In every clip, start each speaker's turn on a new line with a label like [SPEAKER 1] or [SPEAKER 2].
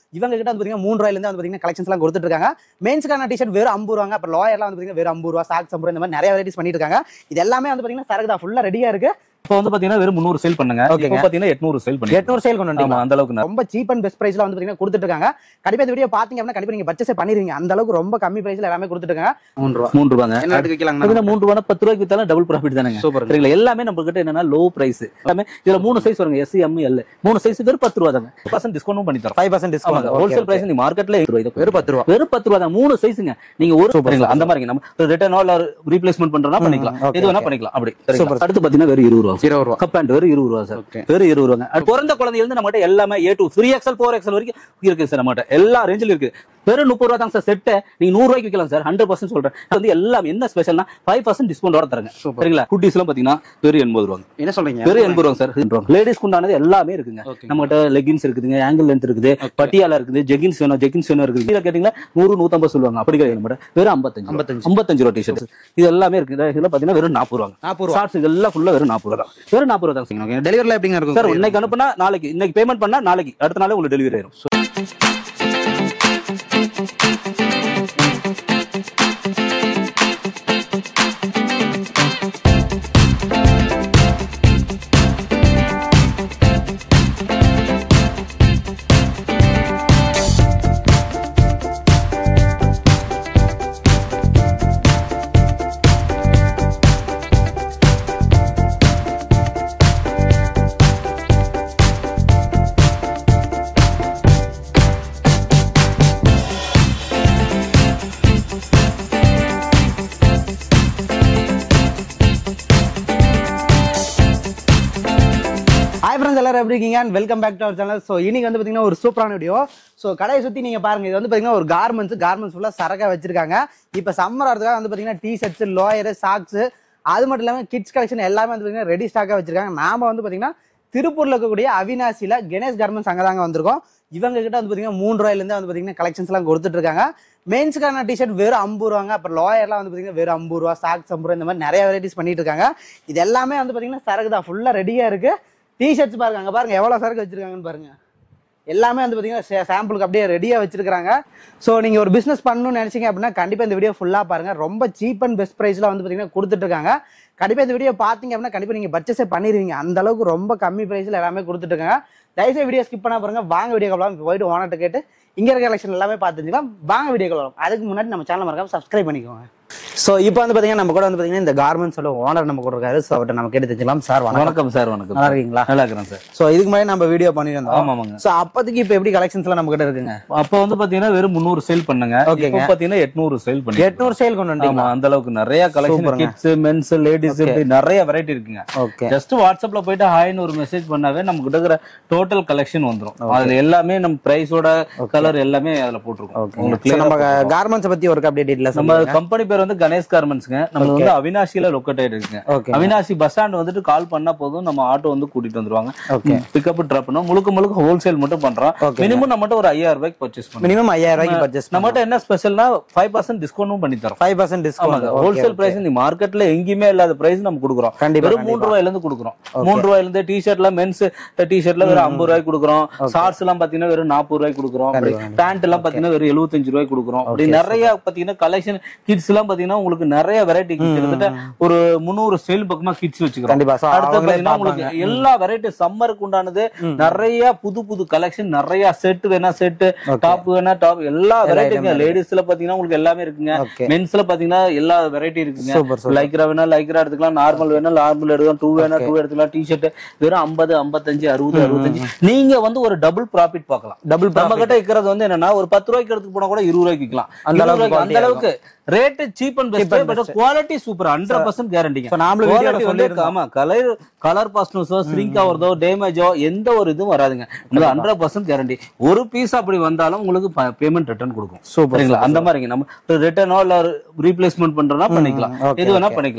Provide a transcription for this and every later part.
[SPEAKER 1] இவங்க கிட்ட வந்து பாத்தீங்கன்னா மூணு ரூபாயில இருந்து வந்து பாத்தீங்கன்னா கலெக்ஷன்ஸ் எல்லாம் கொடுத்துட்டு இருக்காங்க மென்ஸ்க்கான டிஷர்ட் வெறும் ஐம்பது ரூபாங்க அப்புறம் லாயர்லாம் வந்து பாத்தீங்கன்னா வெறும் ஐம்பது ரூபா சாக்ஸ் ஐம்பது இந்த மாதிரி நிறைய வெரைட்டிஸ் பண்ணிட்டு இருக்காங்க இது எல்லாமே வந்து பாத்தீங்கன்னா சரக்கு தான் ஃபுல்லா ரெடியா இருக்கு
[SPEAKER 2] இப்போ வந்து பாத்தீங்கன்னா வெறும் முந்நூறு சேல் பண்ணுங்க
[SPEAKER 1] ஓகேங்க.
[SPEAKER 2] இப்போ பாத்தீங்கன்னா எட்நூறு சேல் பண்ணி
[SPEAKER 1] எட்நூறு சேல் கொண்டு
[SPEAKER 2] ஆமா
[SPEAKER 1] வந்தீங்க
[SPEAKER 2] அந்த அளவுக்கு நிறைய.
[SPEAKER 1] ரொம்ப சீப் அண்ட் பெஸ்ட் பிரைஸ்ல வந்து பாத்தீங்கன்னா கொடுத்துட்டு இருக்காங்க கண்டிப்பா இந்த வீடியோ பாத்தீங்க அப்படின்னா கண்டிப்பா நீங்க பர்ச்சேஸ் பண்ணிருவீங்க அந்த அளவுக்கு ரொம்ப கம்மி பிரைஸ்ல எல்லாமே கொடுத்துட்டு இருக்காங்க மூணு ரூபா
[SPEAKER 2] மூணு ரூபாங்க
[SPEAKER 1] என்ன எடுத்து வைக்கலாங்க
[SPEAKER 2] இதுல மூணு ரூபா பத்து ரூபாய்க்கு வித்தாலும் டபுள் ப்ராஃபிட் தானங்க
[SPEAKER 1] சூப்பர்
[SPEAKER 2] சரிங்களா எல்லாமே நம்ம கிட்ட என்னன்னா லோ பிரைஸ் எல்லாமே இதுல மூணு சைஸ் வருங்க எஸ் எம் எல் மூணு சைஸ் வெறும் பத்து ரூபா தாங்க பர்சன்ட் டிஸ்கவுண்டும் பண்ணி தரோம்
[SPEAKER 1] five percent discount
[SPEAKER 2] wholesale price நீங்க மார்க்கெட்ல
[SPEAKER 1] வெறும் பத்து ரூபா
[SPEAKER 2] வெறும் பத்து ரூபா தான் மூணு சைஸுங்க நீங்க ஒரு
[SPEAKER 1] Super,
[SPEAKER 2] சரிங்களா
[SPEAKER 1] super,
[SPEAKER 2] அந்த மாதிரி நம்ம ரிட்டர்னோ இல்ல ரீப்ளேஸ்மெண்ட் பண்றோம்னா பண்ணிக்கலாம்
[SPEAKER 1] okay,
[SPEAKER 2] எது வேணா
[SPEAKER 1] okay.
[SPEAKER 2] பண்ணிக்கலாம் அப்படி
[SPEAKER 1] Super.
[SPEAKER 2] சரிங்களா அடுத்து பாத்தீங்கன்னா வெறும் இருபது ரூபா
[SPEAKER 1] இருபது ரூபா
[SPEAKER 2] கப் பேண்ட் வெறும் இருபது ரூபா சார்
[SPEAKER 1] ஓகே
[SPEAKER 2] வெறும் இருபது ரூபாங்க அது பிறந்த குழந்தையில இருந்து நம்ம எல்லாமே ஏ two three XL four XL வரைக்கும் இருக்கு சார் நம்மகிட்ட எல்லா ரேஞ்சிலும் இருக்கு வெறும் முப்பது ரூபா தான் சார் செட்டு நீங்க நூறு ரூபாய்க்கு விற்கலாம் சார் ஹண்ட்ரட் பர்சன்ட் சொல்றேன் இது வந்து எல்லாம் என்ன ஸ்பெஷல்னா ஃபைவ் பர்சன்ட் டிஸ்கவுண்டோட தரங்க
[SPEAKER 1] Super.
[SPEAKER 2] சரிங்களா குட்டீஸ் எல்லாம் பாத்தீங்கன்னா வெறும் எண்பது ரூபாங்க
[SPEAKER 1] என்ன சொல்றீங்க
[SPEAKER 2] வெறும் எண்பது ரூபாங்க சார் லேடிஸ்க்கு உண்டானது எல்லாமே இருக்குங்க
[SPEAKER 1] ஓகே
[SPEAKER 2] நம்மகிட்ட லெகின்ஸ் இருக்குதுங்க ஆங்கிள் லென்த் இருக்குது
[SPEAKER 1] Okay.
[SPEAKER 2] பட்டியாலா இருக்குது ஜெகின்ஸ் வேணும் ஜெகின்ஸ் வேணும் இருக்குது கீழே கேட்டீங்கன்னா நூறு நூத்தம்பது சொல்லுவாங்க அப்படி கிடையாது நம்மகிட்ட வெறும் ஐம்பத்தஞ்சு
[SPEAKER 1] ஐம்பத்தஞ்சு.
[SPEAKER 2] ஐம்பத்தஞ்சு ரூபா டிஷர்ட் இது எல்லாமே இருக்குது இதெல்லாம் பாத்தீங்கன்னா வெறும் நாற்பது ரூபாங்க
[SPEAKER 1] நாற்பது ரூபா
[SPEAKER 2] ஷார்ட்ஸ் இதெல்லாம் ஃபுல்லா வெறும் நாற்பது ரூபா தான் வெறும் நாற்பது ரூபா தான்
[SPEAKER 1] ஓகே டெலிவரில எப்படிங்க இருக்கும்
[SPEAKER 2] சார் இன்னைக்கு அனுப்புனா நாளைக்கு இன்னைக்கு பேமெண்ட் பண்ணா நாளைக்கு அடுத்த நாளே உங்களுக்கு டெலிவரி ஆயிரும்
[SPEAKER 1] ஹாய் ஃப்ரெண்ட்ஸ் எல்லாரும் எப்படி இருக்கீங்க and welcome back to our channel so இன்னைக்கு வந்து பார்த்தீங்கன்னா ஒரு சூப்பரான வீடியோ ஸோ கடையை சுற்றி நீங்கள் பாருங்க இது வந்து பார்த்தீங்கன்னா ஒரு கார்மெண்ட்ஸ் கார்மெண்ட்ஸ் ஃபுல்லாக சரக்காக வச்சிருக்காங்க இப்போ சம்மர் வரதுக்காக வந்து பார்த்தீங்கன்னா டி ஷர்ட்ஸ் லோயரு சாக்ஸ் அது மட்டும் இல்லாமல் கிட்ஸ் கலெக்ஷன் எல்லாமே வந்து பார்த்தீங்கன்னா ரெடி ஸ்டாக்காக வச்சிருக்காங்க நாம வந்து பார்த்தீங்கன்னா திருப்பூர்ல இருக்கக்கூடிய அவினாசியில கணேஷ் கார்மெண்ட்ஸ் அங்கே தாங்க வந்திருக்கோம் இவங்க கிட்ட வந்து பார்த்தீங்கன்னா மூணு ரூபாயிலேருந்து வந்து பார்த்தீங்கன்னா கலெக்ஷன்ஸ் எல்லாம் கொடுத்துட்டு இருக்காங்க மென்ஸ்க்கான டிஷர்ட் வெறும் ஐம்பது ரூபாங்க அப்புறம் லாயர்லாம் வந்து பார்த்தீங்கன்னா வெறும் ஐம்பது ரூபா சாக்ஸ் ஐம்பது ரூபா இந்த மாதிரி நிறைய வெரைட்டிஸ் பண்ணிட்டு இருக்காங்க இது எல்லாமே வந்து பார்த்தீங்கன்னா சரக்கு தான் ஃபுல்லாக ரெடியாக இருக்கு டிஷர்ட்ஸ் பாருங்க அங்க பாருங்க எவ்வளவு சரக்கு வச்சிருக்காங்கன்னு பாருங்க எல்லாமே வந்து பாத்தீங்கன்னா சாம்பிளுக்கு அப்படியே ரெடியா வச்சிருக்காங்க ஸோ நீங்க ஒரு பிசினஸ் பண்ணணும்னு நினைச்சீங்க அப்படின்னா கண்டிப்பா இந்த வீடியோ ஃபுல்லா பாருங்க ரொம்ப சீப் அண்ட் பெஸ்ட் பிரைஸ்ல வந்து பாத்தீங்கன்னா கொடுத்துட்டு இருக்காங்க கண்டிப்பா இந்த வீடியோ பாத்தீங்க அப்படின்னா கண்டிப்பா நீங்க பர்ச்சேஸே பண்ணிடுவீங்க அந்த அளவுக்கு ரொம்ப கம்மி பிரைஸ்ல எல்லாமே கொடுத்துட்டு இருக்காங்க தயவுசெய்து வீடியோ ஸ்கிப் பண்ணா பாருங்க வாங்க வீடியோ கலாம் போயிட்டு ஓனர்ட்ட கேட்டு இங்க இருக்க கலெக்ஷன் எல்லாமே பார்த்துக்கலாம் வாங்க வீடியோ கலாம் அதுக்கு முன்னாடி நம்ம சேனல் மறக்காம சப்ஸ்கிரைப் பண்ணிக்கோங்க ஸோ இப்போ வந்து பாத்தீங்கன்னா நம்ம கூட வந்து பாத்தீங்கன்னா இந்த கார்மெண்ட்ஸோட ஓனர் நம்ம கூட இருக்காரு ஸோ அவர்கிட்ட நம்ம கேட்டு தெரிஞ்சுக்கலாம் சார் வணக்கம்
[SPEAKER 2] வணக்கம் சார் வணக்கம்
[SPEAKER 1] நல்லா இருக்கீங்களா
[SPEAKER 2] நல்லா இருக்கிறேன் சார்
[SPEAKER 1] ஸோ இதுக்கு முன்னாடி நம்ம வீடியோ பண்ணியிருந்தோம்
[SPEAKER 2] ஆமா ஆமாங்க
[SPEAKER 1] ஸோ அப்போதைக்கு இப்போ எப்படி கலெக்ஷன்ஸ் எல்லாம் நம்ம கிட்ட இருக்குங்க
[SPEAKER 2] அப்ப வந்து பாத்தீங்கன்னா வெறும் முந்நூறு சேல் பண்ணுங்க
[SPEAKER 1] ஓகேங்க.
[SPEAKER 2] இப்போ பாத்தீங்கன்னா எட்நூறு சேல் பண்ணி
[SPEAKER 1] எட்நூறு சேல் கொண்டு
[SPEAKER 2] ஆமா
[SPEAKER 1] வந்துட்டீங்களா
[SPEAKER 2] அந்த அளவுக்கு நிறைய கலெக்ஷன்
[SPEAKER 1] சூப்பருங்க.
[SPEAKER 2] கிட்ஸ் மென்ஸ் லேடிஸ் இப்படி நிறைய வெரைட்டி இருக்குங்க
[SPEAKER 1] ஓகே
[SPEAKER 2] ஜஸ்ட் வாட்ஸ்அப்ல போயிட்டு ஹாய்னு ஒரு மெசேஜ் பண்ணாவே நமக்கு கிட்ட இருக்கிற டோட்டல் கலெக்ஷன் வந்துரும் அதுல எல்லாமே நம்ம பிரைஸோட கலர் எல்லாமே அதுல போட்டிருக்கோம்
[SPEAKER 1] ஓகே
[SPEAKER 2] உங்களுக்கு
[SPEAKER 1] ஸோ
[SPEAKER 2] clear ஆ
[SPEAKER 1] நம்ம
[SPEAKER 2] போட்டிருக்கோம்.
[SPEAKER 1] கார்மெண்ட்ஸ் பத்தி ஒரு அப்படியே டீட்டெயில்ஸ்
[SPEAKER 2] நம்ம கம்பெனி பேர் வந்து கணேஷ் கார்மெண்ட்ஸ்ங்க நம்ம வந்து அவினாசியில லொக்கேட் ஆயிருக்கு
[SPEAKER 1] ஓகே
[SPEAKER 2] அவினாசி பஸ் ஸ்டாண்ட் வந்துட்டு கால் பண்ணா போதும் நம்ம ஆட்டோ வந்து கூட்டிட்டு வந்துருவாங்க
[SPEAKER 1] ஓகே
[SPEAKER 2] பிக்கப் ட்ராப் பண்ணும் முழுக்க முழுக்க ஹோல்சேல் மட்டும் பண்றோம்
[SPEAKER 1] ஓகே
[SPEAKER 2] மினிமம் நம்மகிட்ட ஒரு ஐயாயிரம் ரூபாய்க்கு பர்ச்சேஸ் பண்ணுவோம்
[SPEAKER 1] மினிமம் ஐயாயிரம் ரூபாய்க்கு பர்ச்சேஸ்
[SPEAKER 2] நம்மகிட்ட என்ன ஸ்பெஷல்னா ஃபைவ் பர்சன்ட் டிஸ்கவுண்டும் பண்ணி தரோம்
[SPEAKER 1] five percent discount
[SPEAKER 2] wholesale price நீ மார்க்கெட்ல எங்கேயுமே இல்லாத பிரைஸ் நம்ம கொடுக்குறோம்
[SPEAKER 1] கண்டிப்பா
[SPEAKER 2] வெறும் மூணு ரூபாயில இருந்து கொடுக்குறோம் மூணு ரூபாயில இருந்து டி ஷர்ட்ல மென்ஸ் டி ஷர்ட்ல வெறும் ஐம்பது ரூபாய்க்கு கொடுக்குறோம் ஷார்ட்ஸ் எல்லாம் பாத்தீங்கன்னா வெறும் நாற்பது ரூபாய்க்கு கொடுக்குறோம்
[SPEAKER 1] கண்டிப்பா,
[SPEAKER 2] பேண்ட் எல்லாம் பாத்தீங்கன்னா வெறும் எழுபத்தஞ்சு ரூபாய்க்கு கொடுக்குறோம் அப்படி நிறைய பாத்தீங்கன்னா கலெக்ஷன் கிட்ஸ் எல்லாம் பாத்தீங்கன்னா உங்களுக்கு நிறைய வெரைட்டி கிட்டத்தட்ட ஒரு முந்நூறு சேல் பக்கமா கிட்ஸ் வச்சுக்கிறோம்
[SPEAKER 1] கண்டிப்பா ஸோ
[SPEAKER 2] அடுத்து
[SPEAKER 1] அவங்களே
[SPEAKER 2] பாத்தீங்கன்னா உங்களுக்கு
[SPEAKER 1] பார்ப்பாங்க
[SPEAKER 2] எல்லா வெரைட்டி சம்மருக்கு உண்டானது நிறைய புது புது கலெக்ஷன் நிறைய செட் வேணா செட்
[SPEAKER 1] Okay.
[SPEAKER 2] டாப் வேணா டாப் எல்லா வெரைட்டிங்க
[SPEAKER 1] item
[SPEAKER 2] லேடிஸ்ல பாத்தீங்கன்னா உங்களுக்கு எல்லாமே இருக்குங்க
[SPEAKER 1] ஓகே
[SPEAKER 2] மென்ஸ்ல பாத்தீங்கன்னா எல்லா வெரைட்டி இருக்குங்க
[SPEAKER 1] சூப்பர் சூப்பர்
[SPEAKER 2] லைக்ரா வேணா லைக்ரா எடுத்துக்கலாம் நார்மல் வேணா நார்மல் எடுக்கலாம் டூ வேணா டூ எடுத்துக்கலாம் டி ஷர்ட் வெறும் ஐம்பது ஐம்பத்தஞ்சு அறுபது அறுபத்தஞ்சு நீங்க வந்து ஒரு டபுள் ப்ராஃபிட் பார்க்கலாம்
[SPEAKER 1] டபுள்
[SPEAKER 2] நம்ம கிட்ட இருக்கிறது வந்து என்னன்னா ஒரு பத்து ரூபாய்க்கு எடுத்து போனா கூட இருபது ரூபாய்க்கு விற்கலாம்
[SPEAKER 1] அந்த
[SPEAKER 2] இருபது
[SPEAKER 1] அளவுக்கு
[SPEAKER 2] ரூபாய்க்கு அந்த
[SPEAKER 1] quality
[SPEAKER 2] அளவுக்கு rate cheap and
[SPEAKER 1] Cheap and
[SPEAKER 2] best but quality super hundred percent கேரண்டிங்க
[SPEAKER 1] ஸோ நாமளும் வீடியோல
[SPEAKER 2] குவாலிட்டி வந்து
[SPEAKER 1] சொல்லியிருந்தோம்
[SPEAKER 2] ஆமா கலர் கலர் பாஸ்னஸோ ஸ்ரிங்க் ஆகுறதோ டேமேஜோ எந்த ஒரு இதுவும் வராதுங்க உங்களுக்கு ஹண்ட்ரட் பர்சன்ட் கேரண்டி ஒரு பீஸ் அப்படி வந்தாலும் உங்களுக்கு பேமெண்ட் ரிட்டர்ன் கொடுக்கும்
[SPEAKER 1] சூப்பர்
[SPEAKER 2] சரிங்களா அந்த மாதிரிங்க நம்ம ரிட்டர்னோ இல்ல ரீப்ளேஸ்மெண்ட் பண்றோம்னா பண்ணிக்கலாம்
[SPEAKER 1] okay,
[SPEAKER 2] எது வேணா
[SPEAKER 1] okay.
[SPEAKER 2] பண்ணிக்கலாம் அப்படி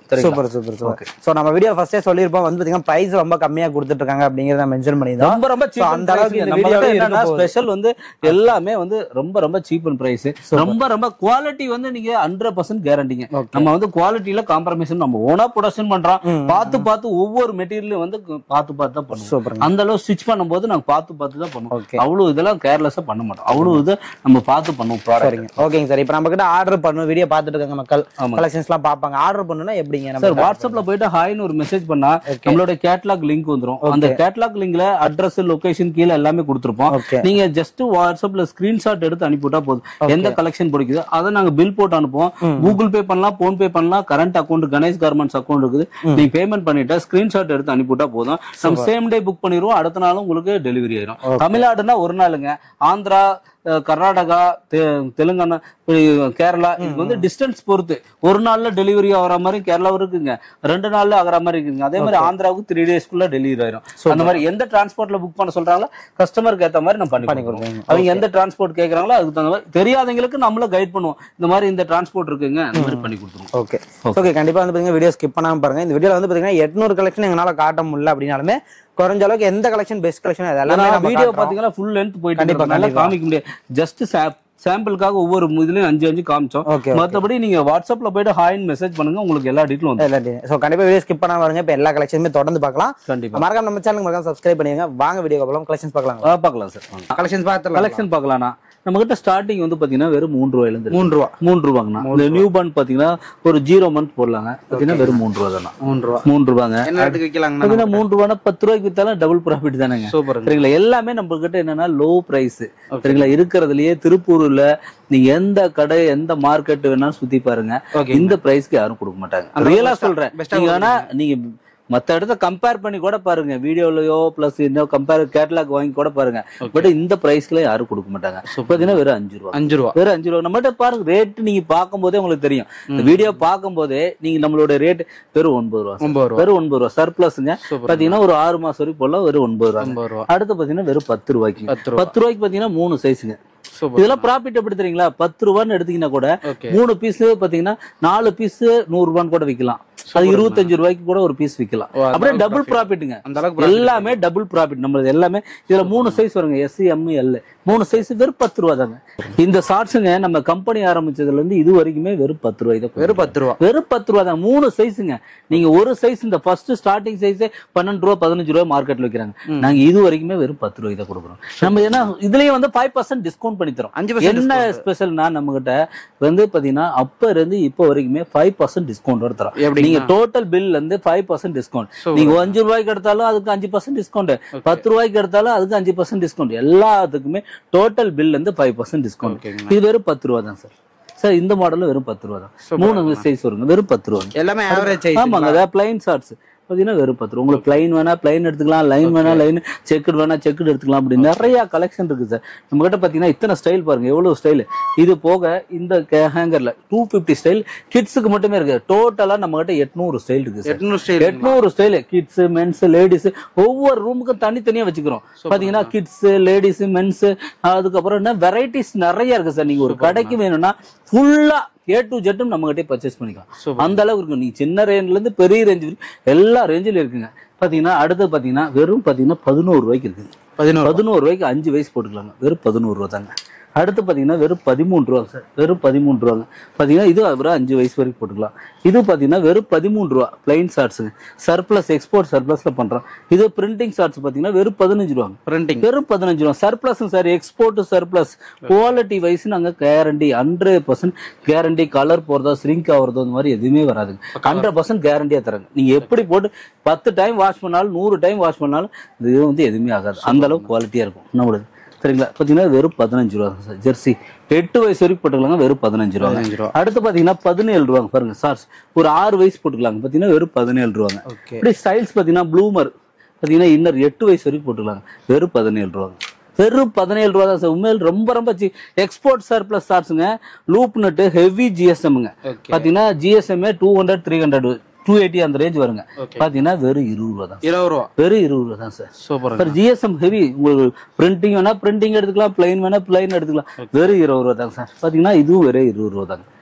[SPEAKER 2] சரிங்களா
[SPEAKER 1] சூப்பர் சூப்பர் சூப்பர் சோ நம்ம வீடியோ ஃபர்ஸ்டே சொல்லிருப்போம் வந்து பாத்தீங்கன்னா பிரைஸ் ரொம்ப கம்மியா கொடுத்துட்டு இருக்காங்க அப்படிங்கறத மென்ஷன் பண்ணிருந்தோம்
[SPEAKER 2] ரொம்ப ரொம்ப
[SPEAKER 1] So, அந்த அளவுக்கு இந்த
[SPEAKER 2] நம்ம
[SPEAKER 1] வீடியோல
[SPEAKER 2] என்னன்னா
[SPEAKER 1] இருக்க போகுது.
[SPEAKER 2] ஸ்பெஷல் வந்து எல்லாமே வந்து ரொம்ப ரொம்ப சீப் அண்ட் பிரைஸ் ரொம்ப ரொம்ப குவாலிட்டி வந்து நீங்க ஹண்ட்ரட் பர்சன்ட் கேரண்டிங்க
[SPEAKER 1] Okay.
[SPEAKER 2] நம்ம வந்து குவாலிட்டியில காம்ப்ரமைஸ் நம்ம ஓனா ப்ரொடக்ஷன் பண்றோம்
[SPEAKER 1] ம்.
[SPEAKER 2] பார்த்து பார்த்து ஒவ்வொரு மெட்டீரியலும் வந்து பார்த்து பார்த்து தான் பண்ணுவோம்
[SPEAKER 1] சூப்பருங்க
[SPEAKER 2] அந்த அளவு ஸ்டிச் பண்ணும்போது நாங்க பார்த்து பார்த்து தான் பண்ணுவோம்
[SPEAKER 1] ஓகே
[SPEAKER 2] அவ்வளவு இதெல்லாம் கேர்லெஸ்ஸா பண்ண மாட்டோம் அவ்வளவு இதை நம்ம பார்த்து பண்ணுவோம் ப்ராடக்ட்
[SPEAKER 1] சரிங்க ஓகேங்க சார் இப்போ நம்ம கிட்ட ஆர்டர் பண்ணணும் வீடியோ பார்த்துட்டு இருக்காங்க மக்கள்
[SPEAKER 2] ஆமா
[SPEAKER 1] கலெக்ஷன்ஸ் எல்லாம் பார்ப்பாங்க ஆர்டர் பண்ணணும்னா எப்படிங்க நம்ம
[SPEAKER 2] சார் வாட்ஸ்அப்ல போயிட்டு ஹாய்னு ஒரு மெசேஜ் பண்ணா
[SPEAKER 1] Okay.
[SPEAKER 2] நம்மளோட கேட்லாக் லிங்க் வந்துரும் அந்த கேட்லாக் லிங்க்ல அட்ரஸ் லொகேஷன் கீழே எல்லாமே கொடுத்துருப்போம்
[SPEAKER 1] ஓகே
[SPEAKER 2] நீங்க ஜஸ்ட் வாட்ஸ்அப்ல ஸ்கிரீன்ஷாட் எடுத்து அனுப்பிவிட்டா போதும் எந்த கலெக்ஷன் பிடிக்குதோ அதை நாங்க பில் போட்டு அனுப்புவோம்
[SPEAKER 1] ம்.
[SPEAKER 2] கூகுள் பே பண்ணலாம் போன் பே பண்ணலாம் current account Ganesh garments account இருக்குது நீங்க பேமெண்ட் பண்ணிட்டு ஸ்கிரீன்ஷாட் எடுத்து அனுப்பிவிட்டா போதும் நம்ம சேம் டே புக் பண்ணிடுவோம் அடுத்த நாளும் உங்களுக்கு டெலிவரி ஆயிரும்
[SPEAKER 1] Okay.
[SPEAKER 2] தமிழ்நாடுனா ஒரு நாளுங்க ஆந்திரா அஹ், கர்நாடகா தெ- தெலுங்கானா இப்படி கேரளா இதுக்கு வந்து டிஸ்டன்ஸ் பொறுத்து ஒரு நாள்ல டெலிவரி ஆகிற மாதிரி கேரளாவும் இருக்குங்க ரெண்டு நாள்ல ஆகிற மாதிரி இருக்குங்க அதே மாதிரி ஆந்திராவுக்கு த்ரீ டேஸ்க்குள்ள டெலிவரி ஆயிரும் அந்த மாதிரி எந்த டிரான்ஸ்போர்ட்ல புக் பண்ண சொல்றாங்களோ கஸ்டமருக்கு ஏத்த மாதிரி நம்ம
[SPEAKER 1] பண்ணி
[SPEAKER 2] பண்ணி கொடுப்போம்
[SPEAKER 1] கொடுக்குறீங்க
[SPEAKER 2] அவங்க எந்த டிரான்ஸ்போர்ட் கேக்குறாங்களோ அதுக்கு தகுந்த மாதிரி தெரியாதவங்களுக்கு நம்மள கைட் பண்ணுவோம் இந்த மாதிரி இந்த டிரான்ஸ்போர்ட் இருக்குங்க அந்த மாதிரி பண்ணி கொடுத்துருவோம்
[SPEAKER 1] ஓகே ஓகே கண்டிப்பா வந்து பாத்தீங்கன்னா வீடியோ ஸ்கிப் பண்ணாம பாருங்க இந்த வீடியோல வந்து பாத்தீங்கன்னா எட்நூறு கலெக்ஷன் எங்களால காட்ட முடியல அப்படின்னாலுமே குறைஞ்ச அளவுக்கு எந்த கலெக்ஷன் பெஸ்ட் கலெக்ஷன் அதெல்லாம் நம்ம
[SPEAKER 2] வீடியோ
[SPEAKER 1] காட்டுறோம்.
[SPEAKER 2] பாத்தீங்கன்னா ஃபுல் லென்த் போயிட்டு
[SPEAKER 1] கண்டிப்பா,
[SPEAKER 2] இருக்கறதுனால
[SPEAKER 1] கண்டிப்பா.
[SPEAKER 2] காமிக்க முடியாது ஜஸ்ட் சாம்பிளுக்காக ஒவ்வொரு இதுலயும் அஞ்சு அஞ்சு காமிச்சோம்
[SPEAKER 1] ஓகே
[SPEAKER 2] மத்தபடி நீங்க வாட்ஸ்அப்ல போயிட்டு ஹாய்னு மெசேஜ் பண்ணுங்க உங்களுக்கு எல்லா டீட்டெயிலும் வந்து
[SPEAKER 1] எல்லாத்தையும் ஸோ கண்டிப்பா வீடியோ ஸ்கிப் பண்ணாம பாருங்க இப்போ எல்லா கலெக்ஷனுமே தொடர்ந்து பார்க்கலாம்
[SPEAKER 2] கண்டிப்பா
[SPEAKER 1] மறக்காம நம்ம சேனலுக்கு மறக்காம சப்ஸ்கிரைப் பண்ணிடுங்க வாங்க வீடியோ பார்க்கலாம் கலெக்ஷன்ஸ் பார்க்கலாம்
[SPEAKER 2] ஆ, பார்க்கலாம் சார்
[SPEAKER 1] கலெக்ஷன்ஸ் பார்த்துலாம்
[SPEAKER 2] கலெக்ஷன் பார்க்கலாம்னா நம்ம கிட்ட ஸ்டார்டிங் வந்து பாத்தீங்கன்னா வெறும் மூணு ரூபாயில இருந்து இருக்கு.
[SPEAKER 1] மூணு ரூபா
[SPEAKER 2] மூணு ரூபாங்கண்ணா இந்த நியூ பண்ட் பாத்தீங்கன்னா ஒரு ஜீரோ மந்த் போடலாங்க பாத்தீங்கன்னா வெறும் மூணு ரூபா தானே
[SPEAKER 1] மூணு ரூபா
[SPEAKER 2] மூணு ரூபாங்க
[SPEAKER 1] என்ன ரேட்டுக்கு விற்கலாங்கண்ணா
[SPEAKER 2] பாத்தீங்கன்னா மூணு ரூபானா பத்து ரூபாய்க்கு வித்தாலும் டபுள் ப்ராஃபிட் தானேங்க
[SPEAKER 1] சூப்பர்
[SPEAKER 2] சரிங்களா எல்லாமே நம்ம கிட்ட என்னன்னா லோ பிரைஸ் சரிங்களா இருக்கிறதுலயே திருப்பூர்ல நீங்க எந்த கடை எந்த மார்க்கெட் வேணாலும் சுத்தி பாருங்க
[SPEAKER 1] ஓகே
[SPEAKER 2] இந்த பிரைஸ்க்கு யாரும் கொடுக்க மாட்டாங்க
[SPEAKER 1] அந்த
[SPEAKER 2] ரியலா
[SPEAKER 1] best-ஆ-
[SPEAKER 2] சொல்றேன்
[SPEAKER 1] best-ஆ
[SPEAKER 2] நீங்க வேணா நீங்க மத்த இடத்த கம்பேர் பண்ணி கூட பாருங்க வீடியோலயோ பிளஸ் இன்னும் கம்பேர் கேட்டலாக் வாங்கி கூட பாருங்க பட் இந்த பிரைஸ்க்குல யாரும் கொடுக்க மாட்டாங்க பாத்தீங்கன்னா வெறும் அஞ்சு ரூபா
[SPEAKER 1] அஞ்சு ரூபா
[SPEAKER 2] வெறும் அஞ்சு ரூபா நம்மகிட்ட பாருங்க ரேட் நீங்க பார்க்கும்போதே உங்களுக்கு தெரியும் இந்த வீடியோ பார்க்கும்போதே நீங்க நம்மளோட ரேட் வெறும் ஒன்பது ரூபா
[SPEAKER 1] ஒன்பது ரூபா
[SPEAKER 2] வெறும் ஒன்பது ரூபா சர்ப்ளஸ்ங்க
[SPEAKER 1] சூப்பர்
[SPEAKER 2] பாத்தீங்கன்னா ஒரு ஆறு மாசம் வரைக்கும் போல வெறும் ஒன்பது ரூபா
[SPEAKER 1] ஒன்பது ரூபா
[SPEAKER 2] அடுத்து பாத்தீங்கன்னா வெறும் பத்து ரூபாய்க்கு
[SPEAKER 1] பத்து ரூபா
[SPEAKER 2] பத்து ரூபாய்க்கு பாத்தீங்கன்னா மூணு சைஸுங்க
[SPEAKER 1] சூப்பர்
[SPEAKER 2] இதெல்லாம் ப்ராஃபிட் எப்படி தெரியுங்களா பத்து ரூபான்னு எடுத்தீங்கன்னா கூட
[SPEAKER 1] ஓகே
[SPEAKER 2] மூணு பீஸ் பாத்தீங்கன்னா நாலு பீஸ் நூறு ரூபான்னு கூட விக்கலாம் அது இருபத்தஞ்சு ரூபாய்க்கு கூட ஒரு பீஸ் விக்கலாம்
[SPEAKER 1] ஓ, அந்த
[SPEAKER 2] அப்படியே
[SPEAKER 1] அளவுக்கு
[SPEAKER 2] டபுள்
[SPEAKER 1] profit.
[SPEAKER 2] ப்ராஃபிட்டுங்க
[SPEAKER 1] அந்த அளவுக்கு profit
[SPEAKER 2] எல்லாமே டபுள் ப்ராஃபிட் நம்மளது எல்லாமே இதுல மூணு சைஸ் வருங்க எஸ் எம் எல் மூணு சைஸ் வெறும் பத்து ரூபா தாங்க இந்த ஷார்ட்ஸுங்க நம்ம கம்பெனி ஆரம்பிச்சதுல இருந்து இது வரைக்குமே வெறும் பத்து ரூபாய் தான்
[SPEAKER 1] வெறும் பத்து ரூபா
[SPEAKER 2] வெறும் பத்து ரூபா தான் மூணு சைஸுங்க நீங்க ஒரு சைஸ் இந்த ஃபர்ஸ்ட் ஸ்டார்டிங் சைஸே பன்னெண்டு ரூபா பதினஞ்சு ரூபா மார்க்கெட்ல வைக்கிறாங்க
[SPEAKER 1] ம்.
[SPEAKER 2] நாங்க இது வரைக்குமே வெறும் பத்து ரூபாய் தான் கொடுக்குறோம் நம்ம ஏன்னா இதுலயே வந்து ஃபைவ் பர்சன்ட் டிஸ்கவுண்ட் பண்ணி தரோம்
[SPEAKER 1] அஞ்சு பர்சன்ட்
[SPEAKER 2] என்ன ஸ்பெஷல்னா நம்ம கிட்ட வந்து பாத்தீங்கன்னா அப்ப இருந்து இப்போ வரைக்குமே ஃபைவ் பர்சன்ட் டிஸ்கவுண்ட் தரோம்
[SPEAKER 1] எப்படி
[SPEAKER 2] நீங்க டோட்டல் பில் வந்து ஃபைவ் பர்சன்ட் டிஸ்கவுண்ட் நீங்க அஞ்சு ரூபாய்க்கு எடுத்தாலும் அதுக்கு அஞ்சு பர்சன்ட் டிஸ்கவுண்ட் பத்து ரூபாய்க்கு எடுத்தாலும் அதுக்கு அஞ்சு பர்சன்ட் டிஸ்கவுண்ட் எல்லாத்துக்குமே டோட்டல் பில் வந்து ஃபைவ் பர்சன்ட் டிஸ்கவுண்ட்
[SPEAKER 1] ஓகேங்க
[SPEAKER 2] இது வெறும் பத்து ரூபா தான் சார் சார் இந்த மாடலும் வெறும் பத்து ரூபா தான் மூணு சைஸ் வருங்க வெறும் பத்து ரூபா
[SPEAKER 1] எல்லாமே ஆவரேஜ் சைஸ்
[SPEAKER 2] ஆமாங்க அதாவது பிளைன் ஷார்ட்ஸ் பார்த்தீங்கன்னா வெறும் பத்து ரூபா உங்களுக்கு பிளைன் வேணா பிளைன் எடுத்துக்கலாம் லைன் வேணா லைன் செக்குடு வேணா செக்குடு எடுத்துக்கலாம் அப்படி நிறைய கலெக்ஷன் இருக்கு சார் நம்ம கிட்ட பார்த்தீங்கன்னா இத்தனை ஸ்டைல் பாருங்க எவ்வளவு ஸ்டைல் இது போக இந்த ஹேங்கர்ல டூ ஃபிஃப்டி ஸ்டைல் கிட்ஸுக்கு மட்டுமே இருக்கு டோட்டலா நம்ம கிட்ட எட்நூறு ஸ்டைல் இருக்கு சார்
[SPEAKER 1] எட்நூறு ஸ்டைல்
[SPEAKER 2] எட்நூறு ஸ்டைல் கிட்ஸ் மென்ஸ் லேடிஸ் ஒவ்வொரு ரூமுக்கும் தனித்தனியா வச்சுக்கிறோம் பாத்தீங்கன்னா கிட்ஸ் லேடிஸ் மென்ஸ் அதுக்கப்புறம் என்ன வெரைட்டிஸ் நிறைய இருக்கு சார் நீங்க ஒரு கடைக்கு வேணும்னா ஃபுல்லா ஏ டு ஜெட்டும் நம்ம கிட்டே பர்ச்சேஸ் பண்ணிக்கலாம்
[SPEAKER 1] சூப்பர்
[SPEAKER 2] அந்த அளவுக்கு இருக்கும் நீங்க சின்ன ரேஞ்சில இருந்து பெரிய ரேஞ்ச் எல்லா ரேஞ்சிலும் இருக்குங்க பாத்தீங்கன்னா அடுத்து பாத்தீங்கன்னா வெறும் பாத்தீங்கன்னா பதினோரு ரூபாய்க்கு இருக்குங்க
[SPEAKER 1] பதினோரு
[SPEAKER 2] பதினோரு ரூபாய்க்கு அஞ்சு வயசு போட்டுக்கலாங்க வெறும் பதினோரு ரூபா தாங்க அடுத்து பாத்தீங்கன்னா வெறும் பதிமூணு ரூபா சார் வெறும் பதிமூணு ரூபாங்க பாத்தீங்கன்னா இது வெறும் அஞ்சு வயசு வரைக்கும் போட்டுக்கலாம் இது பாத்தீங்கன்னா வெறும் பதிமூணு ரூபா பிளைன் ஷார்ட்ஸுங்க சர்ப்ளஸ் எக்ஸ்போர்ட் சர்ப்ளஸ்ல பண்றோம் இது பிரிண்டிங் ஷார்ட்ஸ் பாத்தீங்கன்னா வெறும் பதினஞ்சு ரூபாங்க
[SPEAKER 1] பிரிண்டிங்
[SPEAKER 2] வெறும் பதினஞ்சு ரூபா surplus sir export surplus quality wise நாங்க guarantee hundred percent guarantee colour போறதோ ஸ்ரிங்க் ஆகுறதோ அந்த மாதிரி எதுவுமே வராதுங்க ஹண்ட்ரட் பர்சன்ட் கேரண்டியா தராங்க நீங்க எப்படி போட்டு பத்து டைம் வாஷ் பண்ணாலும் நூறு டைம் வாஷ் பண்ணாலும் இது வந்து எதுவுமே ஆகாது அந்த அளவுக்கு குவாலிட்டியா இருக்கும் நம்மளுது சரிங்களா பாத்தீங்கன்னா வெறும் பதினஞ்சு ரூபா சார் ஜெர்சி எட்டு வயசு வரைக்கும் போட்டுக்கலாங்க வெறும் பதினஞ்சு ரூபாங்க
[SPEAKER 1] பதினஞ்சு ரூபா
[SPEAKER 2] அடுத்து பாத்தீங்கன்னா பதினேழு ரூபாங்க பாருங்க சார்ஸ் ஒரு ஆறு வயசு போட்டுக்கலாங்க பாத்தீங்கன்னா வெறும் பதினேழு ரூபாங்க
[SPEAKER 1] ஓகே
[SPEAKER 2] இப்படி ஸ்டைல்ஸ் பாத்தீங்கன்னா ப்ளூமர் பாத்தீங்கன்னா இன்னர் எட்டு வயசு வரைக்கும் போட்டுக்கலாங்க வெறும் பதினேழு ரூபாங்க வெறும் பதினேழு ரூபா தான் சார் உண்மையில் ரொம்ப ரொம்ப சி எக்ஸ்போர்ட் சார் பிளஸ் சார்ஸுங்க லூப் நட்டு ஹெவி ஜிஎஸ்எம்ங்க
[SPEAKER 1] ஓகே
[SPEAKER 2] பாத்தீங்கன்னா ஜிஎஸ்எம்ஏ two hundred three hundred two eighty அந்த ரேஞ்ச் வருங்க
[SPEAKER 1] ஓகே
[SPEAKER 2] பாத்தீங்கன்னா வெறும் இருபது ரூபா தான்
[SPEAKER 1] இருபது ரூபா
[SPEAKER 2] வெறும் இருபது ரூபா தான் sir
[SPEAKER 1] super
[SPEAKER 2] sir GSM heavy உங்களுக்கு பிரிண்டிங் வேணா பிரிண்டிங் எடுத்துக்கலாம் பிளைன் வேணா பிளைன் எடுத்துக்கலாம் வெறும் இருபது ரூபா தாங்க சார் பாத்தீங்கன்னா இதுவும் வெறும் இருபது ரூபா தாங்க